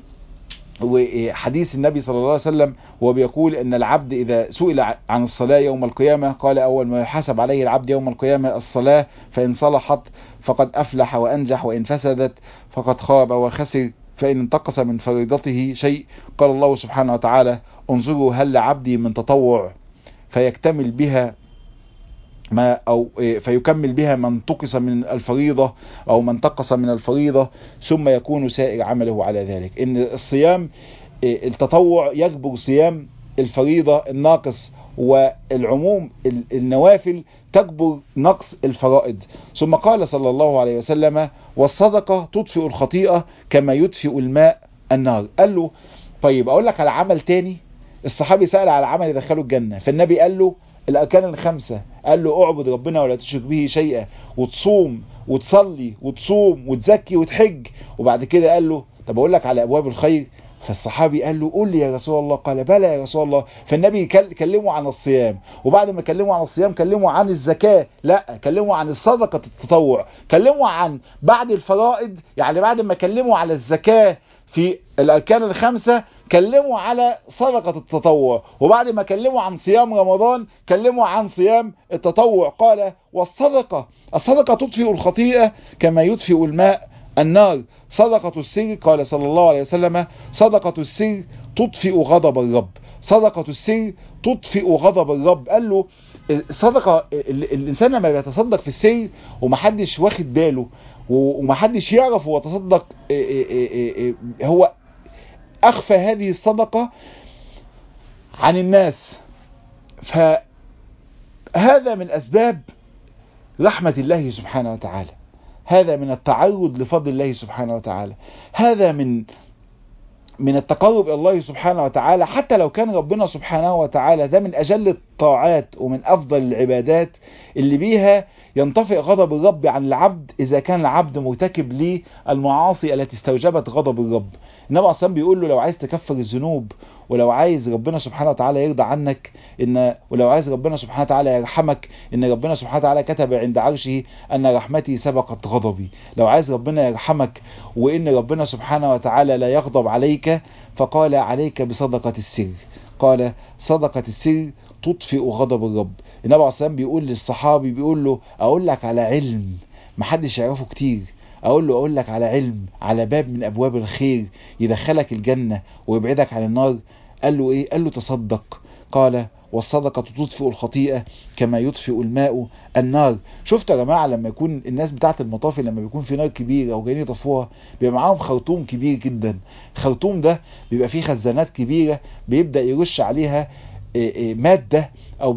A: وحديث النبي صلى الله عليه وسلم وهو بيقول ان العبد اذا سئل عن الصلاة يوم القيامة قال اول ما يحاسب عليه العبد يوم القيامة الصلاة فان صلحت فقد افلح وانجح وان فسدت فقد خاب وخسر فإن انتقص من فريضته شيء قال الله سبحانه وتعالى انظروا هل لعبدي من تطوع فيكتمل بها ما أو فيكمل بها من انتقص من الفريضة أو من انتقص من الفريضة ثم يكون سائر عمله على ذلك إن الصيام التطوع يجبر صيام الفريضة الناقص والعموم النوافل تجبر نقص الفرائض ثم قال صلى الله عليه وسلم والصدقة تطفئ الخطيئة كما يطفئ الماء النار قال له طيب أقول لك على عمل تاني الصحابي سأل على عمل يدخله الجنة فالنبي قال له الأركان الخمسة قال له اعبد ربنا ولا تشرك به شيئا وتصوم وتصلي وتصوم وتزكي وتحج وبعد كده قال له طب أقول لك على أبواب الخير فالصحابي قال له قول لي يا رسول الله قال بلى يا رسول الله فالنبي كلمه عن الصيام وبعد ما كلمه عن الصيام كلمه عن الزكاة لا كلمه عن الصدقة التطوع كلمه عن بعد الفرائض يعني بعد ما كلمه على الزكاة في الأركان الخمسة كلموا على صدقة التطوع وبعد ما كلموا عن صيام رمضان كلموا عن صيام التطوع قال والصدقة الصدقة تطفئ الخطيئة كما يطفئ الماء النار صدقة السر قال صلى الله عليه وسلم صدقة السر تطفئ غضب الرب صدقة السر تطفئ غضب الرب قال له صدقة الإنسان لما بيتصدق في السر ومحدش واخد باله ومحدش يعرف هو تصدق هو أخفى هذه الصدقة عن الناس فهذا من أسباب رحمة الله سبحانه وتعالى هذا من التعرض لفضل الله سبحانه وتعالى هذا من من التقرب إلى الله سبحانه وتعالى حتى لو كان ربنا سبحانه وتعالى ده من أجل الطاعات ومن أفضل العبادات اللي بيها ينطفئ غضب الرب عن العبد إذا كان العبد مرتكب للمعاصي التي استوجبت غضب الرب النبي أصلا بيقول له لو عايز تكفر الذنوب ولو عايز ربنا سبحانه وتعالى يرضى عنك إن ولو عايز ربنا سبحانه وتعالى يرحمك إن ربنا سبحانه وتعالى كتب عند عرشه أن رحمتي سبقت غضبي لو عايز ربنا يرحمك وإن ربنا سبحانه وتعالى لا يغضب عليك فقال عليك بصدقة السر قال صدقة السر تطفئ غضب الرب النبي عليه الصلاة بيقول للصحابي بيقول له أقول لك على علم محدش يعرفه كتير اقول له اقول لك على علم على باب من ابواب الخير يدخلك الجنة ويبعدك عن النار قال له ايه قال له تصدق قال والصدقة تطفئ الخطيئة كما يطفئ الماء النار شفتوا يا جماعة لما يكون الناس بتاعة المطافي لما بيكون في نار كبيرة او جايين يطفوها بيبقى معاهم خرطوم كبير جدا الخرطوم ده بيبقى فيه خزانات كبيرة بيبدأ يرش عليها مادة او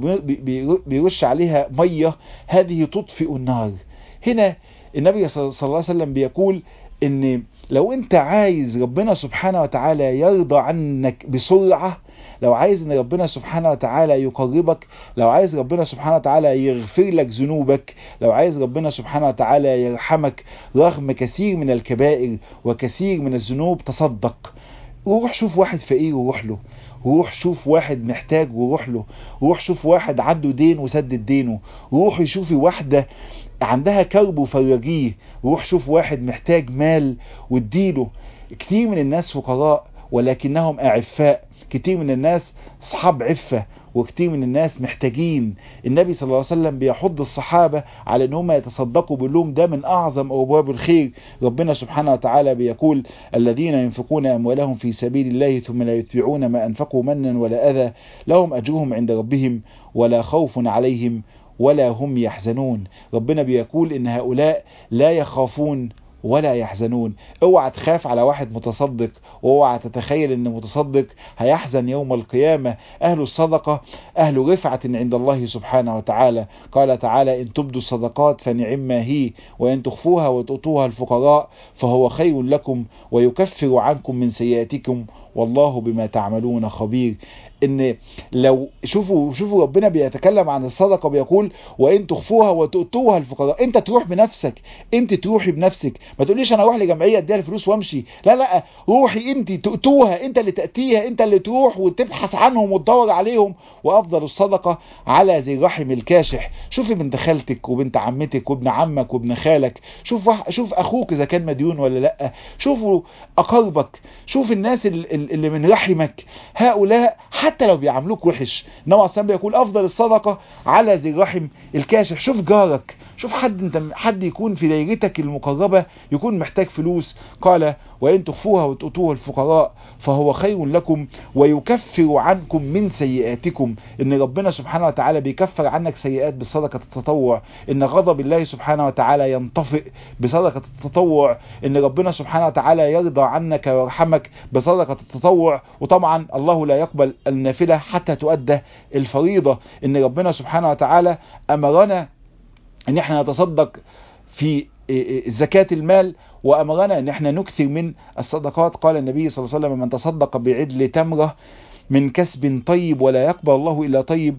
A: بيرش عليها مية هذه تطفئ النار هنا النبي صلى الله عليه وسلم بيقول ان لو انت عايز ربنا سبحانه وتعالى يرضى عنك بسرعة لو عايز ان ربنا سبحانه وتعالى يقربك لو عايز ربنا سبحانه وتعالى يغفر لك ذنوبك لو عايز ربنا سبحانه وتعالى يرحمك رغم كثير من الكبائر وكثير من الذنوب تصدق روح شوف واحد فقير وروح له روح شوف واحد محتاج وروح له روح شوف واحد عنده دين وسدد دينه روح شوفي واحدة عندها كرب وفرجيه روح شوف واحد محتاج مال واديله كتير من الناس فقراء ولكنهم أعفاء كتير من الناس أصحاب عفة وكتير من الناس محتاجين النبي صلى الله عليه وسلم بيحض الصحابة على ان هم يتصدقوا باللوم ده من اعظم ابواب الخير ربنا سبحانه وتعالى بيقول الذين ينفقون اموالهم في سبيل الله ثم لا يتبعون ما انفقوا منا ولا اذى لهم اجرهم عند ربهم ولا خوف عليهم ولا هم يحزنون ربنا بيقول ان هؤلاء لا يخافون ولا يحزنون اوعى تخاف على واحد متصدق واوعى تتخيل ان متصدق هيحزن يوم القيامة اهل الصدقة اهل رفعة عند الله سبحانه وتعالى قال تعالى ان تبدوا الصدقات فنعما هي وان تخفوها وتؤتوها الفقراء فهو خير لكم ويكفر عنكم من سيئاتكم والله بما تعملون خبير ان لو شوفوا شوفوا ربنا بيتكلم عن الصدقه بيقول وان تخفوها وتؤتوها الفقراء انت تروح بنفسك انت تروحي بنفسك ما تقوليش انا اروح لجمعيه اديها الفلوس وامشي لا لا روحي انت تؤتوها انت اللي تاتيها انت اللي تروح وتبحث عنهم وتدور عليهم وافضل الصدقه على ذي الرحم الكاشح شوفي بنت خالتك وبنت عمتك وابن عمك وابن خالك شوف شوف اخوك اذا كان مديون ولا لا شوفوا اقاربك شوف الناس اللي من رحمك هؤلاء حتى لو بيعاملوك وحش النبي عليه الصلاه بيقول افضل الصدقه على ذي الرحم الكاشح شوف جارك شوف حد انت حد يكون في دايرتك المقربه يكون محتاج فلوس قال وان تخفوها وتؤتوها الفقراء فهو خير لكم ويكفر عنكم من سيئاتكم ان ربنا سبحانه وتعالى بيكفر عنك سيئات بصدقه التطوع ان غضب الله سبحانه وتعالى ينطفئ بصدقه التطوع ان ربنا سبحانه وتعالى يرضى عنك ويرحمك بصدقه التطوع وطبعا الله لا يقبل النافله حتى تؤدى الفريضه ان ربنا سبحانه وتعالى امرنا ان احنا نتصدق في زكاة المال وأمرنا أن احنا نكثر من الصدقات قال النبي صلى الله عليه وسلم من تصدق بعدل تمرة من كسب طيب ولا يقبل الله إلا طيب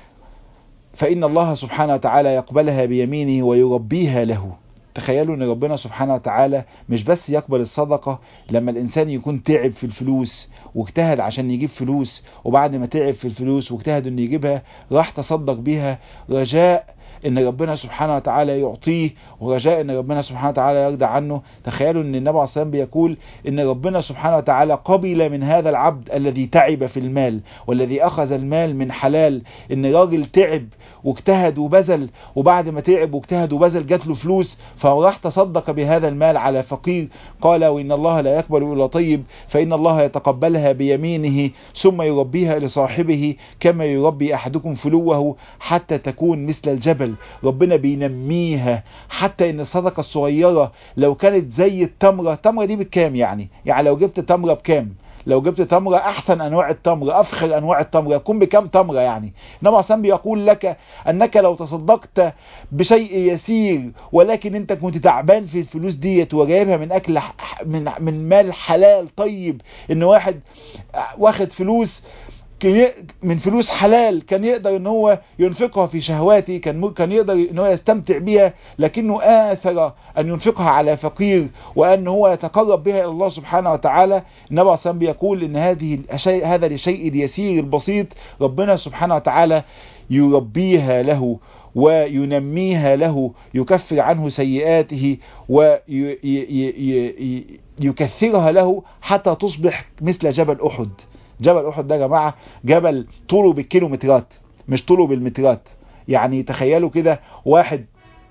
A: فإن الله سبحانه وتعالى يقبلها بيمينه ويربيها له تخيلوا ان ربنا سبحانه وتعالى مش بس يقبل الصدقة لما الانسان يكون تعب في الفلوس واجتهد عشان يجيب فلوس وبعد ما تعب في الفلوس واجتهد انه يجيبها راح تصدق بيها رجاء ان ربنا سبحانه وتعالى يعطيه ورجاء ان ربنا سبحانه وتعالى يرضى عنه تخيلوا ان النبي عليه الصلاه بيقول ان ربنا سبحانه وتعالى قبل من هذا العبد الذي تعب في المال والذي اخذ المال من حلال ان راجل تعب واجتهد وبذل وبعد ما تعب واجتهد وبذل جات له فلوس فراح تصدق بهذا المال على فقير قال وان الله لا يقبل الا طيب فان الله يتقبلها بيمينه ثم يربيها لصاحبه كما يربي احدكم فلوه حتى تكون مثل الجبل ربنا بينميها حتى ان الصدقه الصغيره لو كانت زي التمره التمره دي بكام يعني يعني لو جبت تمره بكام لو جبت تمرة احسن انواع التمر افخر انواع التمر يكون بكم تمرة يعني انما عشان بيقول لك انك لو تصدقت بشيء يسير ولكن انت كنت تعبان في الفلوس ديت وجايبها من اكل من من مال حلال طيب ان واحد واخد فلوس من فلوس حلال كان يقدر ان هو ينفقها في شهواته كان كان يقدر ان هو يستمتع بها لكنه آثر ان ينفقها على فقير وان هو يتقرب بها الى الله سبحانه وتعالى النبي عليه الصلاه بيقول ان هذه الشيء هذا الشيء اليسير البسيط ربنا سبحانه وتعالى يربيها له وينميها له يكفر عنه سيئاته ويكثرها له حتى تصبح مثل جبل أحد جبل أحد ده يا جماعة جبل طوله بالكيلومترات مش طوله بالمترات يعني تخيلوا كده واحد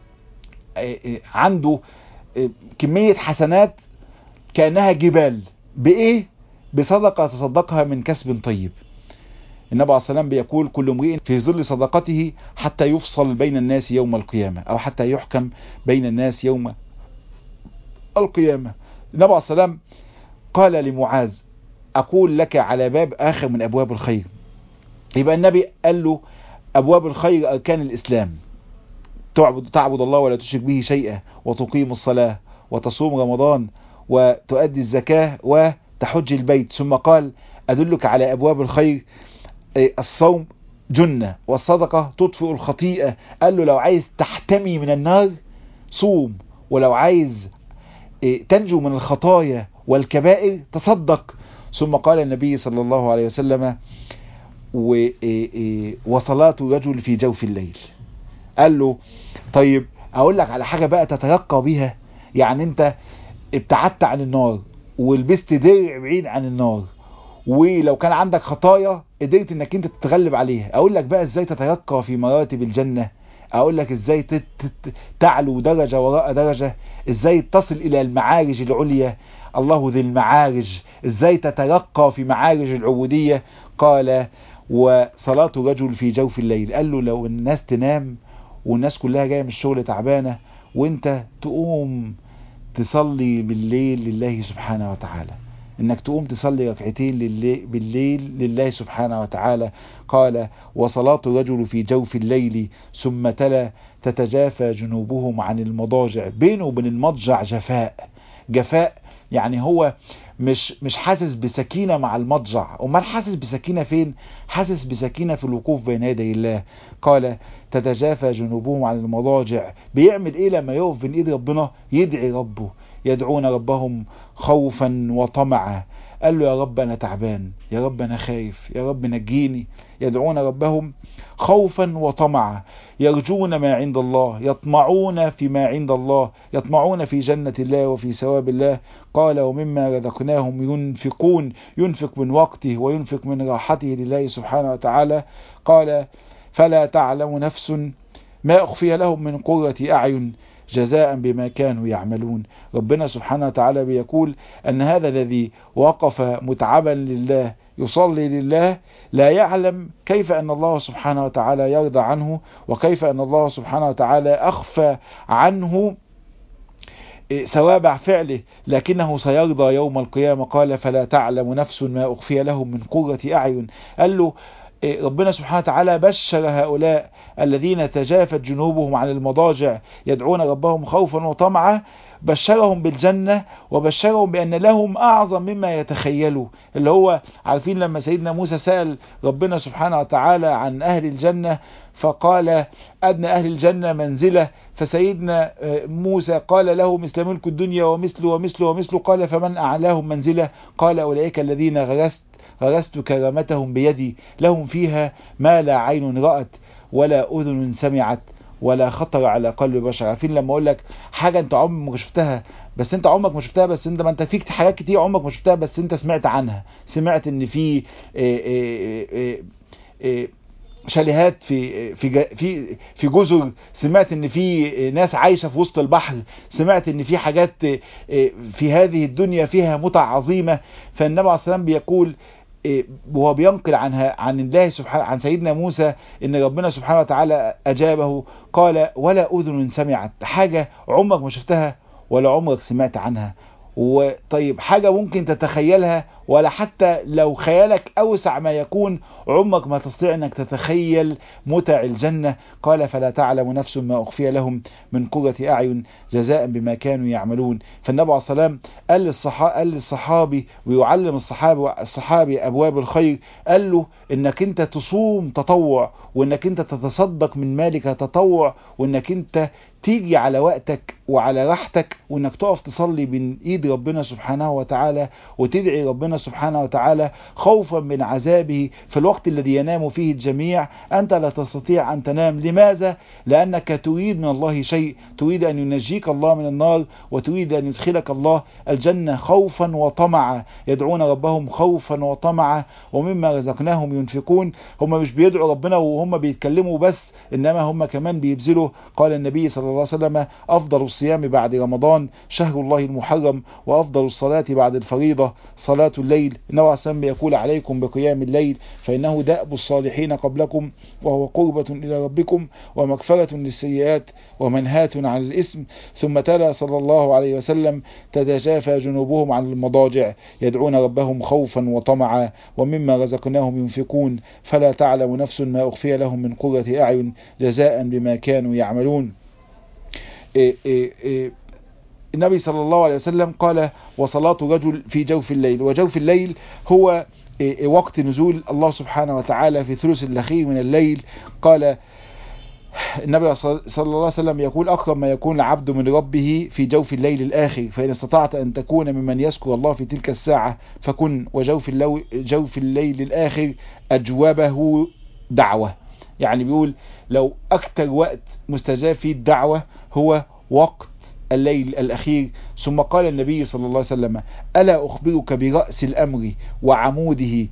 A: عنده كمية حسنات كأنها جبال بإيه بصدقة تصدقها من كسب طيب النبي عليه السلام بيقول كل امرئ في ظل صدقته حتى يفصل بين الناس يوم القيامة أو حتى يحكم بين الناس يوم القيامة النبي عليه السلام قال لمعاذ أقول لك على باب آخر من أبواب الخير يبقى النبي قال له أبواب الخير أركان الإسلام تعبد, تعبد الله ولا تشرك به شيئا وتقيم الصلاة وتصوم رمضان وتؤدي الزكاة وتحج البيت ثم قال أدلك على أبواب الخير الصوم جنة والصدقة تطفئ الخطيئة قال له لو عايز تحتمي من النار صوم ولو عايز تنجو من الخطايا والكبائر تصدق ثم قال النبي صلى الله عليه وسلم وصلاة رجل في جوف الليل قال له طيب اقول لك على حاجة بقى تترقى بيها يعني انت ابتعدت عن النار ولبست درع بعيد عن النار ولو كان عندك خطايا قدرت انك انت تتغلب عليها اقول لك بقى ازاي تترقى في مراتب الجنة اقول لك ازاي تعلو درجة وراء درجة ازاي تصل الى المعارج العليا الله ذي المعارج ازاي تترقى في معارج العبودية قال وصلاة رجل في جوف الليل قال له لو الناس تنام والناس كلها جاية من الشغل تعبانة وانت تقوم تصلي بالليل لله سبحانه وتعالى انك تقوم تصلي ركعتين بالليل لله سبحانه وتعالى قال وصلاة رجل في جوف الليل ثم تلا تتجافى جنوبهم عن المضاجع بينه وبين المضجع جفاء جفاء يعني هو مش مش حاسس بسكينة مع المضجع امال حاسس بسكينة فين حاسس بسكينة في الوقوف بين يدي الله قال تتجافى جنوبهم عن المضاجع بيعمل ايه لما يقف بين ايد ربنا يدعي ربه يدعون ربهم خوفا وطمعا قال له يا رب انا تعبان يا رب انا خايف يا رب نجيني يدعون ربهم خوفا وطمعا يرجون ما عند الله يطمعون فيما عند الله يطمعون في جنة الله وفي ثواب الله قال ومما رزقناهم ينفقون ينفق من وقته وينفق من راحته لله سبحانه وتعالى قال فلا تعلم نفس ما أخفي لهم من قرة أعين جزاء بما كانوا يعملون ربنا سبحانه وتعالى بيقول أن هذا الذي وقف متعبا لله يصلي لله لا يعلم كيف أن الله سبحانه وتعالى يرضى عنه وكيف أن الله سبحانه وتعالى أخفى عنه ثواب فعله لكنه سيرضى يوم القيامة قال فلا تعلم نفس ما أخفي لهم من قرة أعين قال له ربنا سبحانه وتعالى بشر هؤلاء الذين تجافت جنوبهم عن المضاجع يدعون ربهم خوفا وطمعا بشرهم بالجنة وبشرهم بأن لهم أعظم مما يتخيلوا اللي هو عارفين لما سيدنا موسى سأل ربنا سبحانه وتعالى عن أهل الجنة فقال أدنى أهل الجنة منزلة فسيدنا موسى قال له مثل ملك الدنيا ومثله ومثله ومثله قال فمن أعلاهم منزلة قال أولئك الذين غرست غرست كرامتهم بيدي لهم فيها ما لا عين رأت ولا أذن سمعت ولا خطر على قلب بشر عارفين لما اقول لك حاجه انت عمرك ما شفتها بس انت عمرك ما شفتها بس انت ما انت فيك حاجات كتير عمرك ما شفتها بس انت سمعت عنها سمعت ان في إيه إيه إيه إيه شاليهات في في في في جزر سمعت ان في ناس عايشه في وسط البحر سمعت ان في حاجات في هذه الدنيا فيها متع عظيمه فالنبي عليه الصلاه والسلام بيقول وهو بينقل عنها عن الله سبحانه عن سيدنا موسى ان ربنا سبحانه وتعالى اجابه قال ولا اذن سمعت حاجه عمرك ما شفتها ولا عمرك سمعت عنها وطيب حاجة ممكن تتخيلها ولا حتى لو خيالك أوسع ما يكون عمرك ما تستطيع أنك تتخيل متع الجنة قال فلا تعلم نفس ما أخفي لهم من قرة أعين جزاء بما كانوا يعملون فالنبي عليه السلام قال, للصحا... قال للصحابي ويعلم الصحابي الصحابي أبواب الخير قال له إنك أنت تصوم تطوع وإنك أنت تتصدق من مالك تطوع وإنك أنت تيجي على وقتك وعلى راحتك وانك تقف تصلي بين ايد ربنا سبحانه وتعالى وتدعي ربنا سبحانه وتعالى خوفا من عذابه في الوقت الذي ينام فيه الجميع انت لا تستطيع ان تنام لماذا لانك تريد من الله شيء تريد ان ينجيك الله من النار وتريد ان يدخلك الله الجنة خوفا وطمعا يدعون ربهم خوفا وطمعا ومما رزقناهم ينفقون هم مش بيدعوا ربنا وهم بيتكلموا بس انما هم كمان بيبذلوا قال النبي صلى الله عليه وسلم أفضل الصيام بعد رمضان شهر الله المحرم وأفضل الصلاة بعد الفريضة صلاة الليل النبي عليه السلام يقول عليكم بقيام الليل فإنه دأب الصالحين قبلكم وهو قربة إلى ربكم ومغفرة للسيئات ومنهاة عن الإثم ثم تلا صلى الله عليه وسلم تتجافى جنوبهم عن المضاجع يدعون ربهم خوفا وطمعا ومما رزقناهم ينفقون فلا تعلم نفس ما أخفي لهم من قرة أعين جزاء بما كانوا يعملون إيه إيه إيه النبي صلى الله عليه وسلم قال وصلاة رجل في جوف الليل وجوف الليل هو وقت نزول الله سبحانه وتعالى في ثلث الأخير من الليل قال النبي صلى الله عليه وسلم يقول أقرب ما يكون العبد من ربه في جوف الليل الآخر فإن استطعت أن تكون ممن يذكر الله في تلك الساعة فكن وجوف الليل, جوف الليل الآخر أجوبه دعوة يعني بيقول لو أكتر وقت مستجاب فيه الدعوة هو وقت الليل الأخير ثم قال النبي صلى الله عليه وسلم ألا أخبرك برأس الأمر وعموده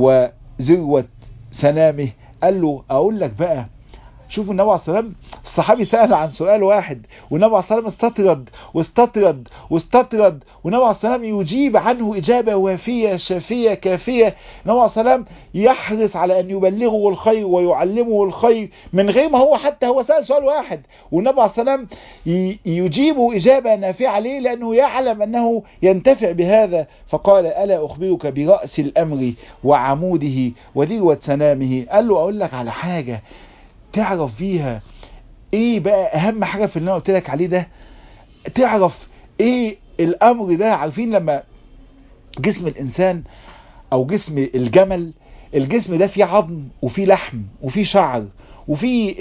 A: وذروة سنامه قال له أقول لك بقى شوفوا النبي عليه الصلاه والسلام الصحابي سأل عن سؤال واحد والنبي عليه الصلاه والسلام استطرد واستطرد واستطرد والنبي عليه الصلاه والسلام يجيب عنه إجابة وافية شافية كافية النبي عليه الصلاه والسلام يحرص على أن يبلغه الخير ويعلمه الخير من غير ما هو حتى هو سأل سؤال واحد والنبي عليه الصلاه والسلام يجيبه إجابة نافعة ليه لأنه يعلم أنه ينتفع بهذا فقال ألا أخبرك برأس الأمر وعموده وذروة سنامه قال له أقول لك على حاجة تعرف فيها ايه بقى اهم حاجة في اللي انا قلت لك عليه ده تعرف ايه الامر ده عارفين لما جسم الانسان او جسم الجمل الجسم ده فيه عظم وفيه لحم وفيه شعر وفيه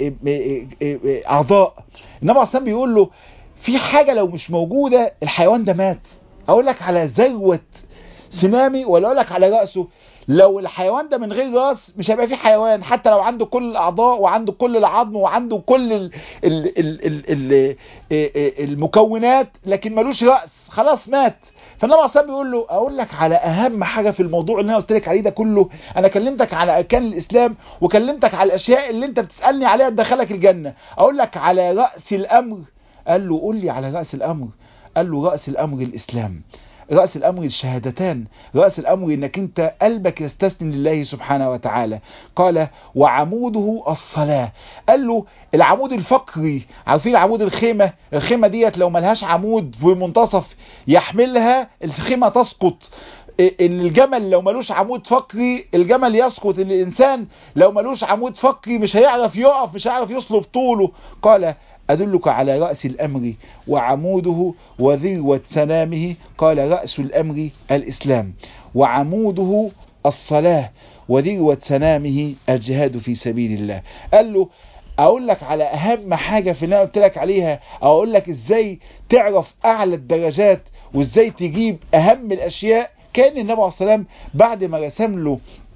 A: اعضاء انما اصلا بيقول له في حاجة لو مش موجودة الحيوان ده مات اقول لك على ذروة سنامي ولا اقول لك على رأسه لو الحيوان ده من غير راس مش هيبقى فيه حيوان حتى لو عنده كل الاعضاء وعنده كل العظم وعنده كل ال ال ال ال ال المكونات لكن ملوش راس خلاص مات فالنبي عليه الصلاه بيقول له اقول لك على اهم حاجه في الموضوع اللي انا قلت لك عليه ده كله انا كلمتك على اركان الاسلام وكلمتك على الاشياء اللي انت بتسالني عليها تدخلك الجنه اقول لك على راس الامر قال له قول لي على راس الامر قال له راس الامر الاسلام رأس الأمر الشهادتان رأس الأمر انك انت قلبك يستسلم لله سبحانه وتعالى قال وعموده الصلاة قال له العمود الفقري عارفين عمود الخيمة الخيمة ديت لو ملهاش عمود في منتصف يحملها الخيمة تسقط ان الجمل لو ملوش عمود فقري الجمل يسقط الانسان لو ملوش عمود فقري مش هيعرف يقف مش هيعرف يصلب طوله قال أدلك على رأس الأمر وعموده وذروة سنامه قال رأس الأمر الإسلام وعموده الصلاة وذروة سنامه الجهاد في سبيل الله قال له اقول لك على اهم حاجة في اللي انا قلت لك عليها اقول لك ازاي تعرف اعلى الدرجات وازاي تجيب اهم الاشياء كان النبي عليه الصلاة والسلام بعد ما رسم له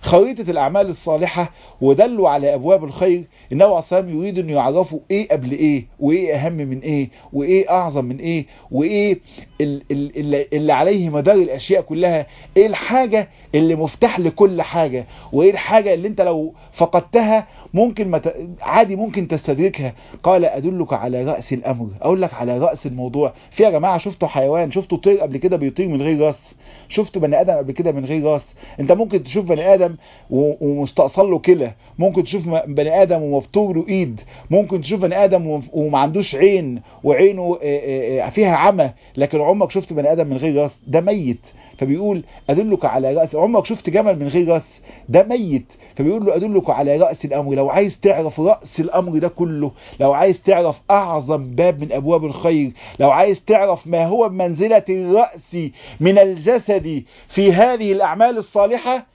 A: خريطة الأعمال الصالحة ودلوا على أبواب الخير النبي عليه الصلاة والسلام يريد أن يعرفوا إيه قبل إيه وإيه أهم من إيه وإيه أعظم من إيه وإيه اللي, اللي عليه مدار الأشياء كلها إيه الحاجة اللي مفتاح لكل حاجة وإيه الحاجة اللي أنت لو فقدتها ممكن مت... عادي ممكن تستدركها قال أدلك على رأس الأمر أقول لك على رأس الموضوع في يا جماعة شفتوا حيوان شفتوا طير قبل كده بيطير من غير راس شفتوا بني آدم قبل كده من غير راس أنت ممكن تشوف بني آدم ومستأصل له كلى ممكن تشوف بني آدم ومفتور له إيد ممكن تشوف بني آدم وما عندوش عين وعينه فيها عمى لكن عمرك شفت بني آدم من غير راس ده ميت فبيقول أدلك على رأس عمرك شفت جمل من غير راس ده ميت فبيقول له أدلك على رأس الأمر لو عايز تعرف رأس الأمر ده كله لو عايز تعرف أعظم باب من أبواب الخير لو عايز تعرف ما هو بمنزلة الرأس من الجسد في هذه الأعمال الصالحة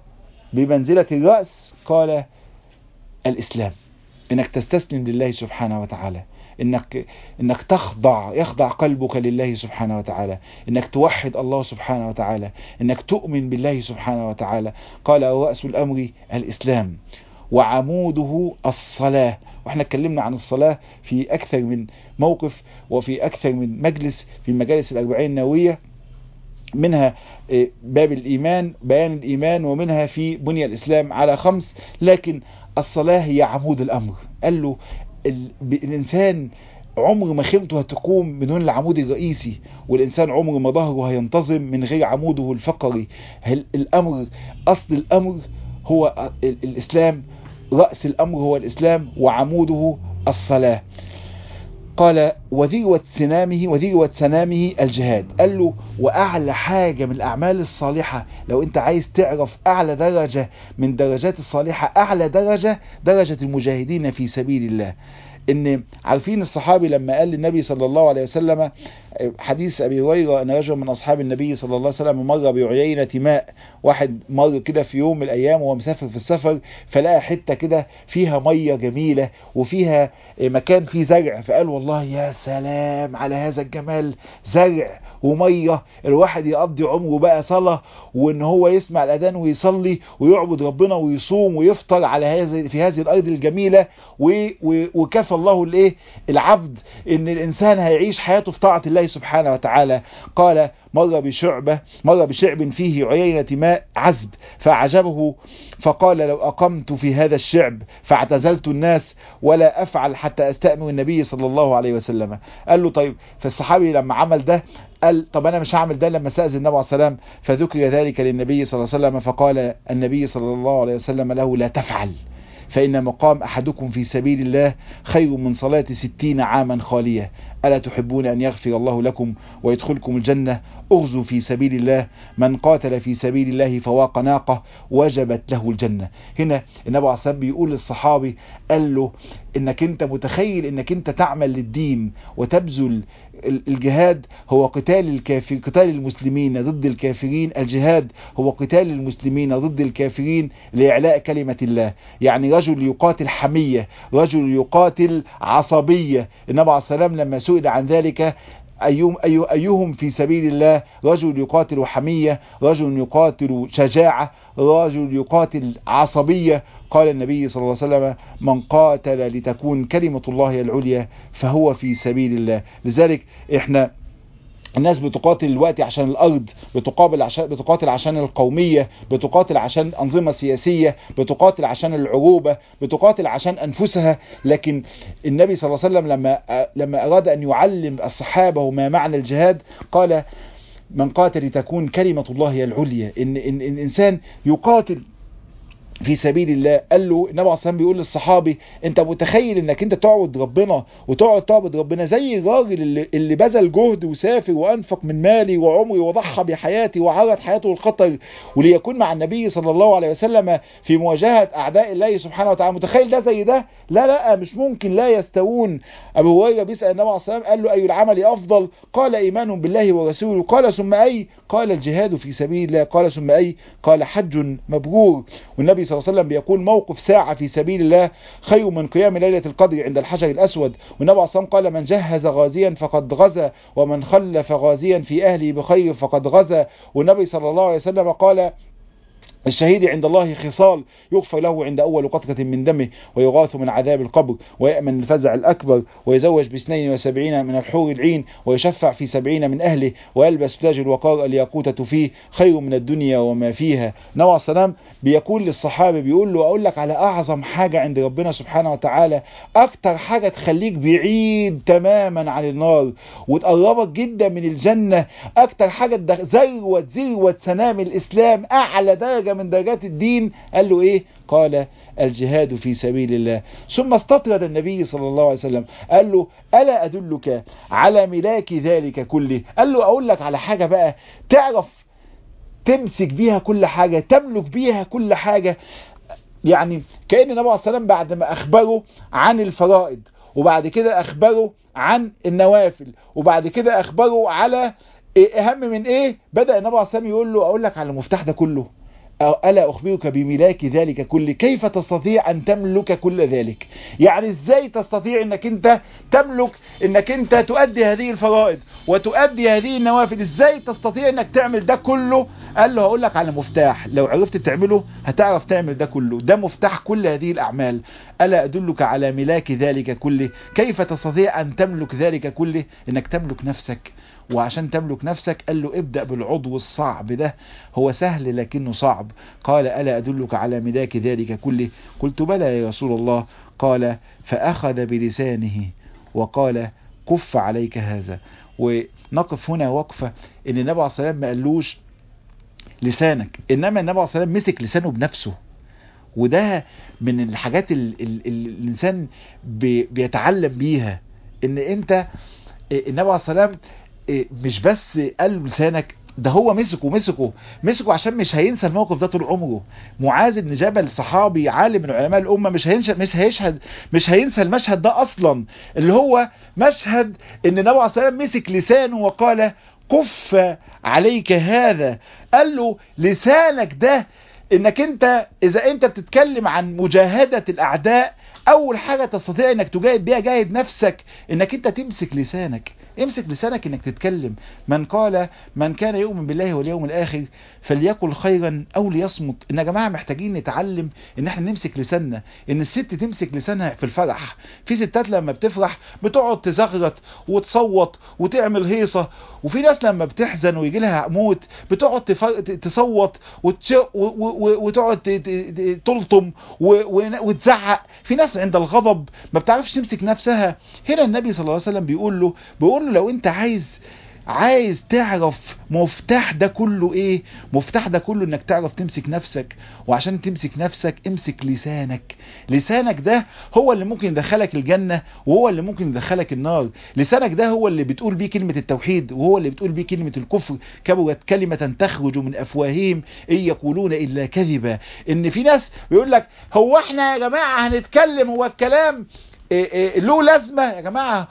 A: بمنزلة الرأس قال الإسلام إنك تستسلم لله سبحانه وتعالى انك انك تخضع يخضع قلبك لله سبحانه وتعالى انك توحد الله سبحانه وتعالى انك تؤمن بالله سبحانه وتعالى قال رأس الامر الاسلام وعموده الصلاة واحنا اتكلمنا عن الصلاة في اكثر من موقف وفي اكثر من مجلس في مجالس الاربعين النووية منها باب الإيمان بيان الإيمان ومنها في بني الإسلام على خمس لكن الصلاة هي عمود الأمر قال له الإنسان عمر ما خيمته هتقوم بدون العمود الرئيسي والإنسان عمر ما ظهره هينتظم من غير عموده الفقري الأمر أصل الأمر هو الإسلام رأس الأمر هو الإسلام وعموده الصلاة قال وذروة سنامه وذروة سنامه الجهاد قال له وأعلى حاجة من الأعمال الصالحة لو أنت عايز تعرف أعلى درجة من درجات الصالحة أعلى درجة درجة المجاهدين في سبيل الله ان عارفين الصحابي لما قال للنبي صلى الله عليه وسلم حديث ابي هريره ان رجل من اصحاب النبي صلى الله عليه وسلم مر بعيينه ماء واحد مر كده في يوم من الايام وهو مسافر في السفر فلقى حته كده فيها ميه جميله وفيها مكان فيه زرع فقال والله يا سلام على هذا الجمال زرع وميه الواحد يقضي عمره بقى صلاه وان هو يسمع الاذان ويصلي ويعبد ربنا ويصوم ويفطر على هذه في هذه الارض الجميله وكفى الله الايه العبد ان الانسان هيعيش حياته في طاعه الله سبحانه وتعالى قال مر بشعبة مر بشعب فيه عيينة ماء عذب فأعجبه فقال لو أقمت في هذا الشعب فاعتزلت الناس ولا أفعل حتى أستأمر النبي صلى الله عليه وسلم قال له طيب فالصحابي لما عمل ده قال طب أنا مش هعمل ده لما استأذن النبي عليه السلام فذكر ذلك للنبي صلى الله عليه وسلم فقال النبي صلى الله عليه وسلم له لا تفعل فإن مقام أحدكم في سبيل الله خير من صلاة ستين عاما خالية ألا تحبون أن يغفر الله لكم ويدخلكم الجنة أغزوا في سبيل الله من قاتل في سبيل الله فواق ناقة وجبت له الجنة هنا النبي عليه الصلاة بيقول للصحابي قال له انك انت متخيل انك انت تعمل للدين وتبذل الجهاد هو قتال الكافر قتال المسلمين ضد الكافرين الجهاد هو قتال المسلمين ضد الكافرين لإعلاء كلمة الله يعني رجل يقاتل حمية رجل يقاتل عصبية النبي عليه السلام لما سئل عن ذلك أيهم, أي أيهم في سبيل الله رجل يقاتل حمية رجل يقاتل شجاعة رجل يقاتل عصبية قال النبي صلى الله عليه وسلم من قاتل لتكون كلمة الله العليا فهو في سبيل الله لذلك احنا الناس بتقاتل الوقت عشان الارض بتقابل عشان بتقاتل عشان القوميه بتقاتل عشان انظمه سياسيه بتقاتل عشان العروبه بتقاتل عشان انفسها لكن النبي صلى الله عليه وسلم لما لما اراد ان يعلم الصحابه ما معنى الجهاد قال من قاتل تكون كلمه الله هي العليا ان ان الانسان يقاتل في سبيل الله قال له النبي عليه الصلاه بيقول للصحابي انت متخيل انك انت تعبد ربنا وتقعد تعبد ربنا زي الراجل اللي, اللي بذل جهد وسافر وانفق من مالي وعمري وضحى بحياتي وعرض حياته للخطر وليكون مع النبي صلى الله عليه وسلم في مواجهه اعداء الله سبحانه وتعالى متخيل ده زي ده لا لا مش ممكن لا يستوون ابو هريره بيسال النبي عليه الصلاه قال له اي العمل افضل قال ايمان بالله ورسوله قال ثم اي قال الجهاد في سبيل الله قال ثم اي قال حج مبرور والنبي صلى الله عليه وسلم بيقول موقف ساعة في سبيل الله خير من قيام ليلة القدر عند الحجر الأسود والنبي عليه الصلاة قال من جهز غازيا فقد غزا ومن خلف غازيا في أهله بخير فقد غزا والنبي صلى الله عليه وسلم قال الشهيد عند الله خصال يغفر له عند أول قطرة من دمه ويغاث من عذاب القبر ويأمن الفزع الأكبر ويزوج باثنين وسبعين من الحور العين ويشفع في سبعين من أهله ويلبس تاج الوقار الياقوتة فيه خير من الدنيا وما فيها نوع السلام بيقول للصحابة بيقول له أقول لك على أعظم حاجة عند ربنا سبحانه وتعالى أكتر حاجة تخليك بعيد تماما عن النار وتقربك جدا من الجنة أكتر حاجة ذروة ذروة سنام الإسلام أعلى درجة من درجات الدين قال له ايه قال الجهاد في سبيل الله ثم استطرد النبي صلى الله عليه وسلم قال له ألا أدلك على ملاك ذلك كله قال له أقول لك على حاجة بقى تعرف تمسك بيها كل حاجة تملك بيها كل حاجة يعني كأن النبي عليه السلام بعد ما أخبره عن الفرائض وبعد كده أخبره عن النوافل وبعد كده أخبره على أهم من إيه بدأ النبي عليه السلام يقول له أقول لك على المفتاح ده كله ألا أخبرك بملاك ذلك كل كيف تستطيع أن تملك كل ذلك يعني إزاي تستطيع أنك أنت تملك أنك أنت تؤدي هذه الفرائض وتؤدي هذه النوافل إزاي تستطيع أنك تعمل ده كله قال له هقول لك على مفتاح لو عرفت تعمله هتعرف تعمل ده كله ده مفتاح كل هذه الأعمال ألا أدلك على ملاك ذلك كله كيف تستطيع أن تملك ذلك كله أنك تملك نفسك وعشان تملك نفسك قال له ابدأ بالعضو الصعب ده هو سهل لكنه صعب قال ألا أدلك على ملاك ذلك كله قلت بلى يا رسول الله قال فأخذ بلسانه وقال كف عليك هذا ونقف هنا وقفة ان النبي عليه الصلاة والسلام ما قالوش لسانك انما النبي عليه الصلاة والسلام مسك لسانه بنفسه وده من الحاجات اللي الانسان بيتعلم بيها ان انت النبي عليه الصلاة والسلام مش بس قال لسانك ده هو مسكه مسكه مسكه عشان مش هينسى الموقف ده طول عمره معاذ بن جبل صحابي عالم من علماء الامه مش هينسى مش هيشهد مش هينسى المشهد ده اصلا اللي هو مشهد ان النبي عليه الصلاه والسلام مسك لسانه وقال كف عليك هذا قال له لسانك ده انك انت اذا انت بتتكلم عن مجاهده الاعداء اول حاجه تستطيع انك تجاهد بيها جاهد نفسك انك انت تمسك لسانك امسك لسانك انك تتكلم من قال من كان يؤمن بالله واليوم الاخر فليقل خيرا او ليصمت ان يا جماعه محتاجين نتعلم ان احنا نمسك لساننا ان الست تمسك لسانها في الفرح في ستات لما بتفرح بتقعد تزغرط وتصوت وتعمل هيصه وفي ناس لما بتحزن ويجي لها موت بتقعد تصوت وتقعد تلطم وتزعق في ناس عند الغضب ما بتعرفش تمسك نفسها هنا النبي صلى الله عليه وسلم بيقول له بيقول له لو انت عايز عايز تعرف مفتاح ده كله ايه مفتاح ده كله انك تعرف تمسك نفسك وعشان تمسك نفسك امسك لسانك لسانك ده هو اللي ممكن يدخلك الجنة وهو اللي ممكن يدخلك النار لسانك ده هو اللي بتقول بيه كلمة التوحيد وهو اللي بتقول بيه كلمة الكفر كبرت كلمة تخرج من افواههم ان يقولون الا كذبا ان في ناس بيقول لك هو احنا يا جماعة هنتكلم هو الكلام إيه إيه له لازمة يا جماعة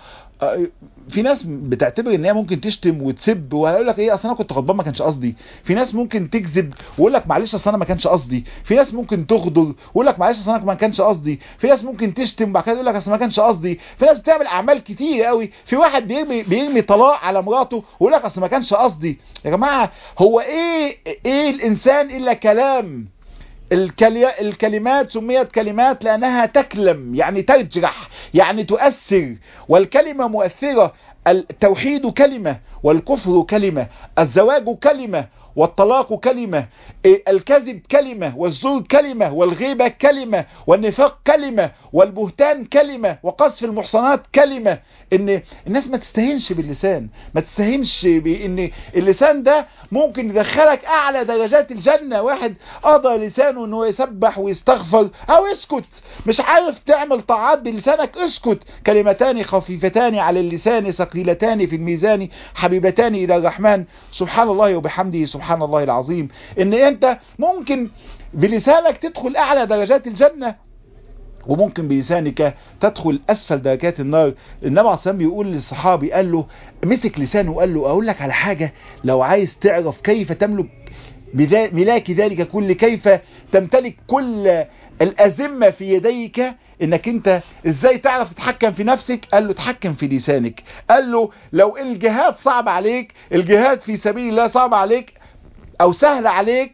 A: في ناس بتعتبر ان هي ممكن تشتم وتسب وهيقول لك ايه اصل انا كنت غضبان ما كانش قصدي في ناس ممكن تكذب ويقول لك معلش اصل انا ما كانش قصدي في ناس ممكن تغدر ويقول لك معلش اصل انا ما كانش قصدي في ناس ممكن تشتم وبعد كده يقول لك اصل ما كانش قصدي في ناس بتعمل اعمال كتير قوي في واحد بيرمي بيرمي طلاق على مراته ويقول لك اصل ما كانش قصدي يا جماعه هو ايه ايه الانسان الا كلام الكلي... الكلمات سميت كلمات لأنها تكلم يعني تجرح يعني تؤثر والكلمة مؤثرة التوحيد كلمة والكفر كلمة الزواج كلمة والطلاق كلمة الكذب كلمة والزور كلمة والغيبة كلمة والنفاق كلمة والبهتان كلمة وقذف المحصنات كلمة ان الناس ما تستهينش باللسان ما تستهينش بان اللسان ده ممكن يدخلك اعلى درجات الجنة واحد قضى لسانه انه يسبح ويستغفر او اسكت مش عارف تعمل طاعات بلسانك اسكت كلمتان خفيفتان على اللسان ثقيلتان في الميزان حبيبتان الى الرحمن سبحان الله وبحمده سبحان الله العظيم ان انت ممكن بلسانك تدخل اعلى درجات الجنة وممكن بلسانك تدخل اسفل درجات النار النبي عليه الصلاه بيقول للصحابي قال له مسك لسانه وقال له اقول لك على حاجة لو عايز تعرف كيف تملك ملاك ذلك كل كيف تمتلك كل الأزمة في يديك انك انت ازاي تعرف تتحكم في نفسك قال له تحكم في لسانك قال له لو الجهاد صعب عليك الجهاد في سبيل الله صعب عليك او سهل عليك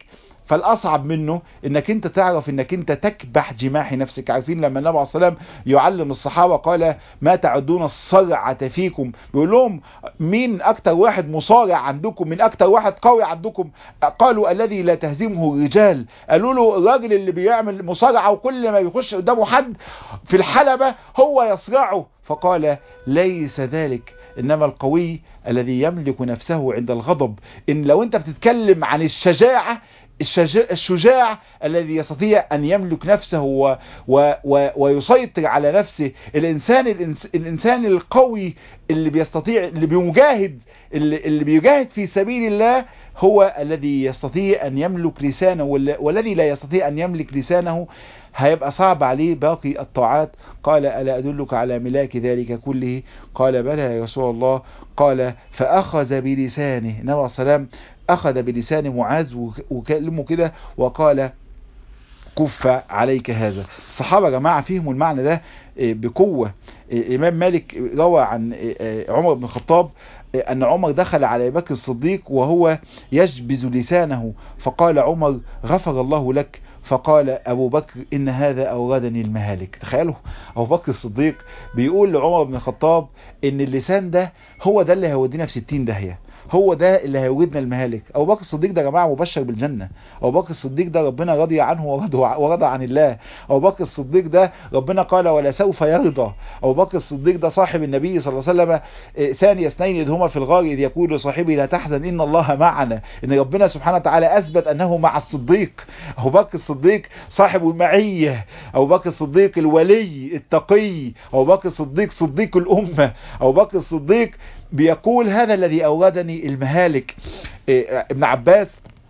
A: فالاصعب منه انك انت تعرف انك انت تكبح جماح نفسك عارفين لما النبي عليه الصلاه والسلام يعلم الصحابه قال ما تعدون الصرعه فيكم بيقول لهم مين اكتر واحد مصارع عندكم من اكتر واحد قوي عندكم قالوا الذي لا تهزمه الرجال قالوا له الراجل اللي بيعمل مصارعه وكل ما بيخش قدامه حد في الحلبه هو يصرعه فقال ليس ذلك انما القوي الذي يملك نفسه عند الغضب ان لو انت بتتكلم عن الشجاعة الشجاع, الشجاع الذي يستطيع أن يملك نفسه و و و ويسيطر على نفسه الإنسان الإنس الإنسان القوي اللي بيستطيع اللي بيجاهد اللي, اللي بيجاهد في سبيل الله هو الذي يستطيع أن يملك لسانه والذي لا يستطيع أن يملك لسانه هيبقى صعب عليه باقي الطاعات قال ألا أدلك على ملاك ذلك كله قال بلى يا رسول الله قال فأخذ بلسانه نبي السلام أخذ بلسان معاذ وكلمه كده وقال كف عليك هذا الصحابة يا جماعة فيهم المعنى ده بقوة الإمام مالك روى عن عمر بن الخطاب أن عمر دخل على أبي بكر الصديق وهو يجبز لسانه فقال عمر غفر الله لك فقال أبو بكر إن هذا أوردني المهالك تخيلوا أبو بكر الصديق بيقول لعمر بن الخطاب إن اللسان ده هو ده اللي هيودينا في 60 داهية هو ده اللي هيوجدنا المهالك ابو بكر الصديق ده يا جماعه مبشر بالجنه ابو بكر الصديق ده ربنا رضي عنه ورضى عن الله ابو بكر الصديق ده ربنا قال ولا سوف يرضى ابو بكر الصديق ده صاحب النبي صلى الله عليه وسلم ثاني اثنين اذ هما في الغار اذ يقول لصاحبه لا تحزن ان الله معنا ان ربنا سبحانه وتعالى اثبت انه مع الصديق ابو بكر الصديق صاحب المعيه ابو بكر الصديق الولي التقي ابو بكر الصديق صديق الامه ابو بكر الصديق بيقول هذا الذي أوردني المهالك ابن عباس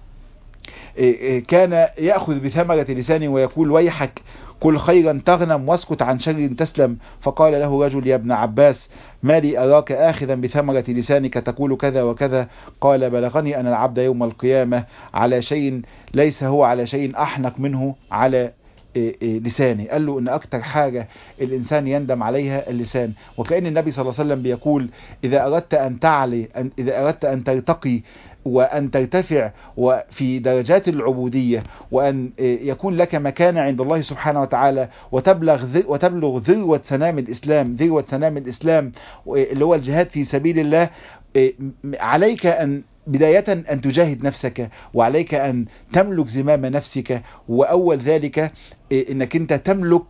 A: كان يأخذ بثمرة لسانه ويقول ويحك كل خيرا تغنم واسكت عن شر تسلم فقال له رجل يا ابن عباس ما لي أراك آخذا بثمرة لسانك تقول كذا وكذا قال بلغني أن العبد يوم القيامة على شيء ليس هو على شيء أحنق منه على لساني قال له ان اكتر حاجة الانسان يندم عليها اللسان وكأن النبي صلى الله عليه وسلم بيقول اذا اردت ان تعلي أن اذا اردت ان ترتقي وأن ترتفع وفي درجات العبودية وأن يكون لك مكانة عند الله سبحانه وتعالى وتبلغ وتبلغ ذروة سنام الإسلام ذروة سنام الإسلام اللي هو الجهاد في سبيل الله عليك أن بداية أن تجاهد نفسك وعليك أن تملك زمام نفسك وأول ذلك أنك أنت تملك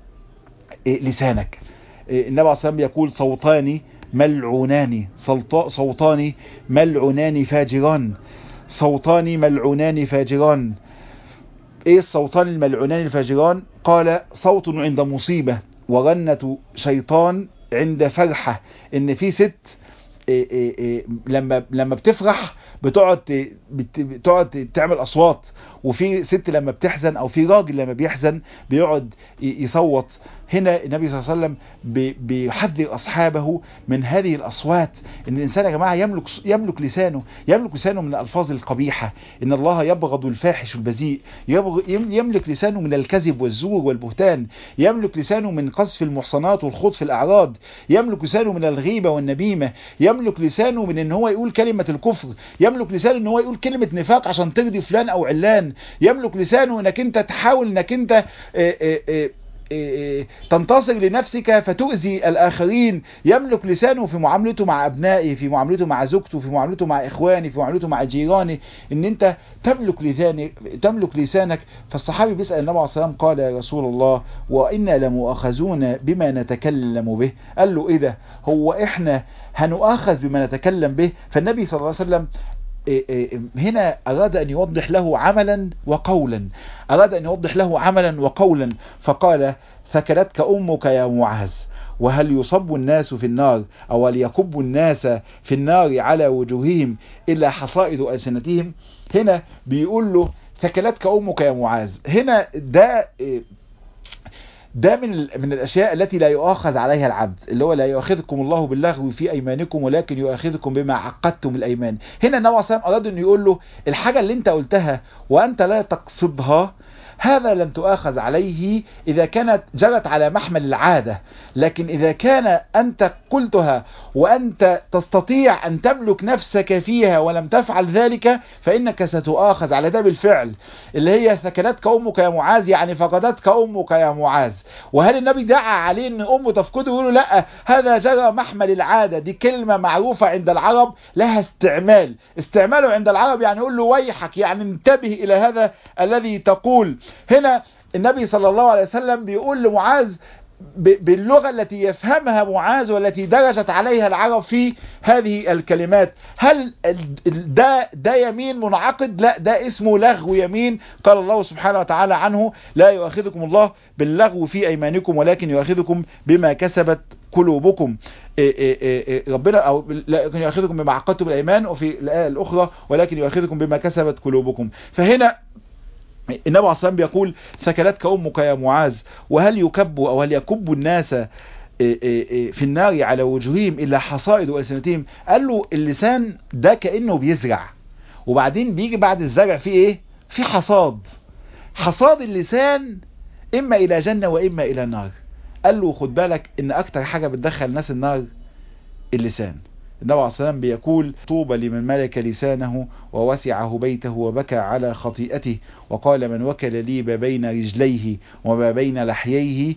A: لسانك النبي عليه الصلاة يقول صوتان ملعونان صوتان ملعونان فاجران صوتان ملعونان فاجران ايه الصوتان الملعونان الفاجران قال صوت عند مصيبة ورنة شيطان عند فرحة ان في ست إيه إيه إيه لما لما بتفرح بتقعد بتقعد تعمل اصوات وفي ست لما بتحزن او في راجل لما بيحزن بيقعد يصوت هنا النبي صلى الله عليه وسلم بيحذر اصحابه من هذه الاصوات ان الانسان يا جماعه يملك يملك لسانه يملك لسانه من الالفاظ القبيحه ان الله يبغض الفاحش البذيء يملك لسانه من الكذب والزور والبهتان يملك لسانه من قذف المحصنات والخوض في الاعراض يملك لسانه من الغيبه والنميمه يملك لسانه من ان هو يقول كلمه الكفر يملك لسانه ان هو يقول كلمه نفاق عشان ترضي فلان او علان يملك لسانه انك انت تحاول انك انت اه اه اه تنتصر لنفسك فتؤذي الآخرين يملك لسانه في معاملته مع أبنائه في معاملته مع زوجته في معاملته مع إخوانه في معاملته مع جيرانه إن أنت تملك لسانك تملك لسانك فالصحابي بيسأل النبي عليه الصلاة والسلام قال يا رسول الله وإنا لمؤاخذون بما نتكلم به قال له إيه ده هو إحنا هنؤاخذ بما نتكلم به فالنبي صلى الله عليه وسلم هنا أراد أن يوضح له عملا وقولا أراد أن يوضح له عملا وقولا فقال ثكلتك أمك يا معاذ وهل يصب الناس في النار أو هل يكب الناس في النار على وجوههم إلا حصائد ألسنتهم هنا بيقول له ثكلتك أمك يا معاذ هنا ده ده من من الاشياء التي لا يؤاخذ عليها العبد اللي هو لا يؤاخذكم الله باللغو في ايمانكم ولكن يؤاخذكم بما عقدتم الايمان هنا النبي صلى الله عليه وسلم اراد انه يقول له الحاجه اللي انت قلتها وانت لا تقصدها هذا لم تؤاخذ عليه إذا كانت جرت على محمل العادة لكن إذا كان أنت قلتها وأنت تستطيع أن تملك نفسك فيها ولم تفعل ذلك فإنك ستؤاخذ على ده بالفعل اللي هي ثكلتك أمك يا معاذ يعني فقدتك أمك يا معاذ وهل النبي دعا عليه أن أمه تفقده يقول له لا هذا جرى محمل العادة دي كلمة معروفة عند العرب لها استعمال استعماله عند العرب يعني يقول له ويحك يعني انتبه إلى هذا الذي تقول هنا النبي صلى الله عليه وسلم بيقول لمعاذ باللغة التي يفهمها معاذ والتي درجت عليها العرب في هذه الكلمات هل ده, ده يمين منعقد لا ده اسمه لغو يمين قال الله سبحانه وتعالى عنه لا يؤاخذكم الله باللغو في أيمانكم ولكن يؤاخذكم بما كسبت قلوبكم إيه إيه إيه ربنا او لكن يؤاخذكم بما عقدتم الايمان وفي الايه الاخرى ولكن يؤاخذكم بما كسبت قلوبكم فهنا النبي عليه الصلاه بيقول ثكلتك امك يا معاذ وهل يكب او هل يكب الناس في النار على وجوههم الا حصائد والسنتهم قال له اللسان ده كانه بيزرع وبعدين بيجي بعد الزرع في ايه في حصاد حصاد اللسان اما الى جنه واما الى نار قال له خد بالك ان اكتر حاجة بتدخل الناس النار اللسان النبي عليه الصلاة والسلام بيقول طوبى لمن ملك لسانه ووسعه بيته وبكى على خطيئته وقال من وكل لي ما بين رجليه وما بين لحييه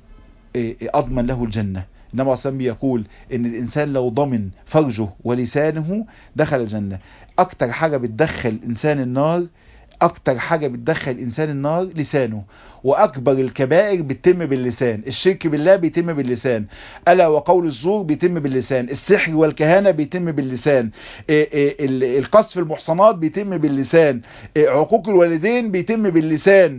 A: أضمن له الجنة النبي عليه الصلاة والسلام بيقول ان الانسان لو ضمن فرجه ولسانه دخل الجنة اكتر حاجة بتدخل انسان النار اكتر حاجة بتدخل انسان النار لسانه واكبر الكبائر بتتم باللسان الشرك بالله بيتم باللسان الا وقول الزور بيتم باللسان السحر والكهانة بيتم باللسان القذف المحصنات بيتم باللسان عقوق الوالدين بيتم باللسان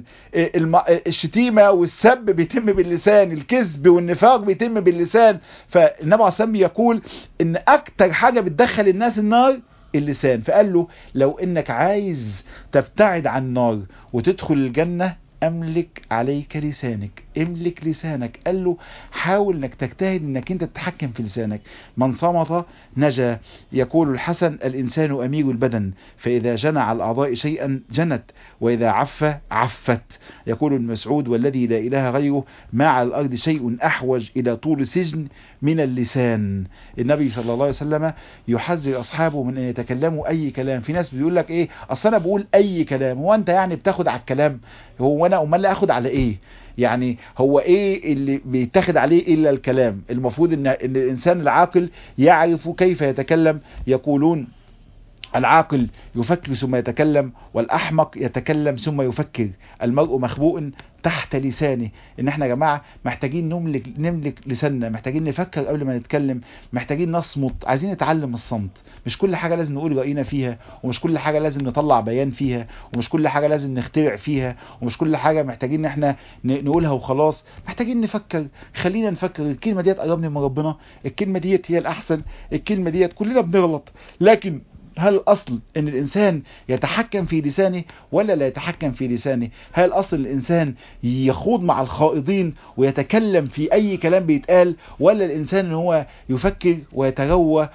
A: الشتيمة والسب بيتم باللسان الكذب والنفاق بيتم باللسان فالنبي عليه الصلاة يقول ان اكتر حاجة بتدخل الناس النار اللسان فقال له لو انك عايز تبتعد عن النار وتدخل الجنة املك عليك لسانك املك لسانك قال له حاول انك تجتهد انك انت تتحكم في لسانك من صمت نجا يقول الحسن الانسان امير البدن فاذا جنى على الاعضاء شيئا جنت واذا عف عفت يقول المسعود والذي لا اله غيره ما على الارض شيء احوج الى طول سجن من اللسان النبي صلى الله عليه وسلم يحذر اصحابه من ان يتكلموا اي كلام في ناس بيقول لك ايه اصل انا بقول اي كلام هو انت يعني بتاخد على الكلام هو انا امال اخد على ايه يعني هو ايه اللي بيتاخد عليه الا الكلام المفروض ان, إن الانسان العاقل يعرف كيف يتكلم يقولون العاقل يفكر ثم يتكلم والأحمق يتكلم ثم يفكر المرء مخبوء تحت لسانه ان احنا يا جماعة محتاجين نملك, نملك لساننا محتاجين نفكر قبل ما نتكلم محتاجين نصمت عايزين نتعلم الصمت مش كل حاجة لازم نقول رأينا فيها ومش كل حاجة لازم نطلع بيان فيها ومش كل حاجة لازم نخترع فيها ومش كل حاجة محتاجين ان احنا نقولها وخلاص محتاجين نفكر خلينا نفكر الكلمة ديت قربني من ربنا الكلمة ديت هي الأحسن الكلمة ديت كلنا بنغلط لكن هل الأصل أن الإنسان يتحكم في لسانه ولا لا يتحكم في لسانه هل الأصل الإنسان يخوض مع الخائضين ويتكلم في أي كلام بيتقال ولا الإنسان هو يفكر ويتغوى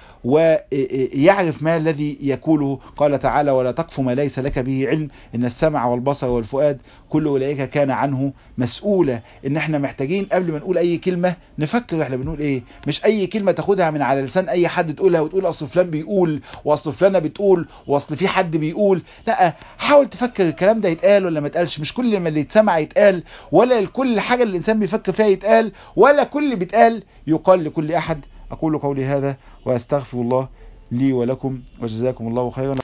A: ويعرف ما الذي يقوله قال تعالى ولا تقف ما ليس لك به علم إن السمع والبصر والفؤاد كل أولئك كان عنه مسؤولة إن احنا محتاجين قبل ما نقول أي كلمة نفكر احنا بنقول إيه مش أي كلمة تاخدها من على لسان أي حد تقولها وتقول أصل فلان بيقول وأصل فلان بتقول واصل في حد بيقول لا حاول تفكر الكلام ده يتقال ولا ما يتقالش مش كل ما اللي يتسمع يتقال ولا كل حاجة اللي الانسان بيفكر فيها يتقال ولا كل اللي بيتقال يقال لكل احد اقول قولي هذا واستغفر الله لي ولكم وجزاكم الله خيرا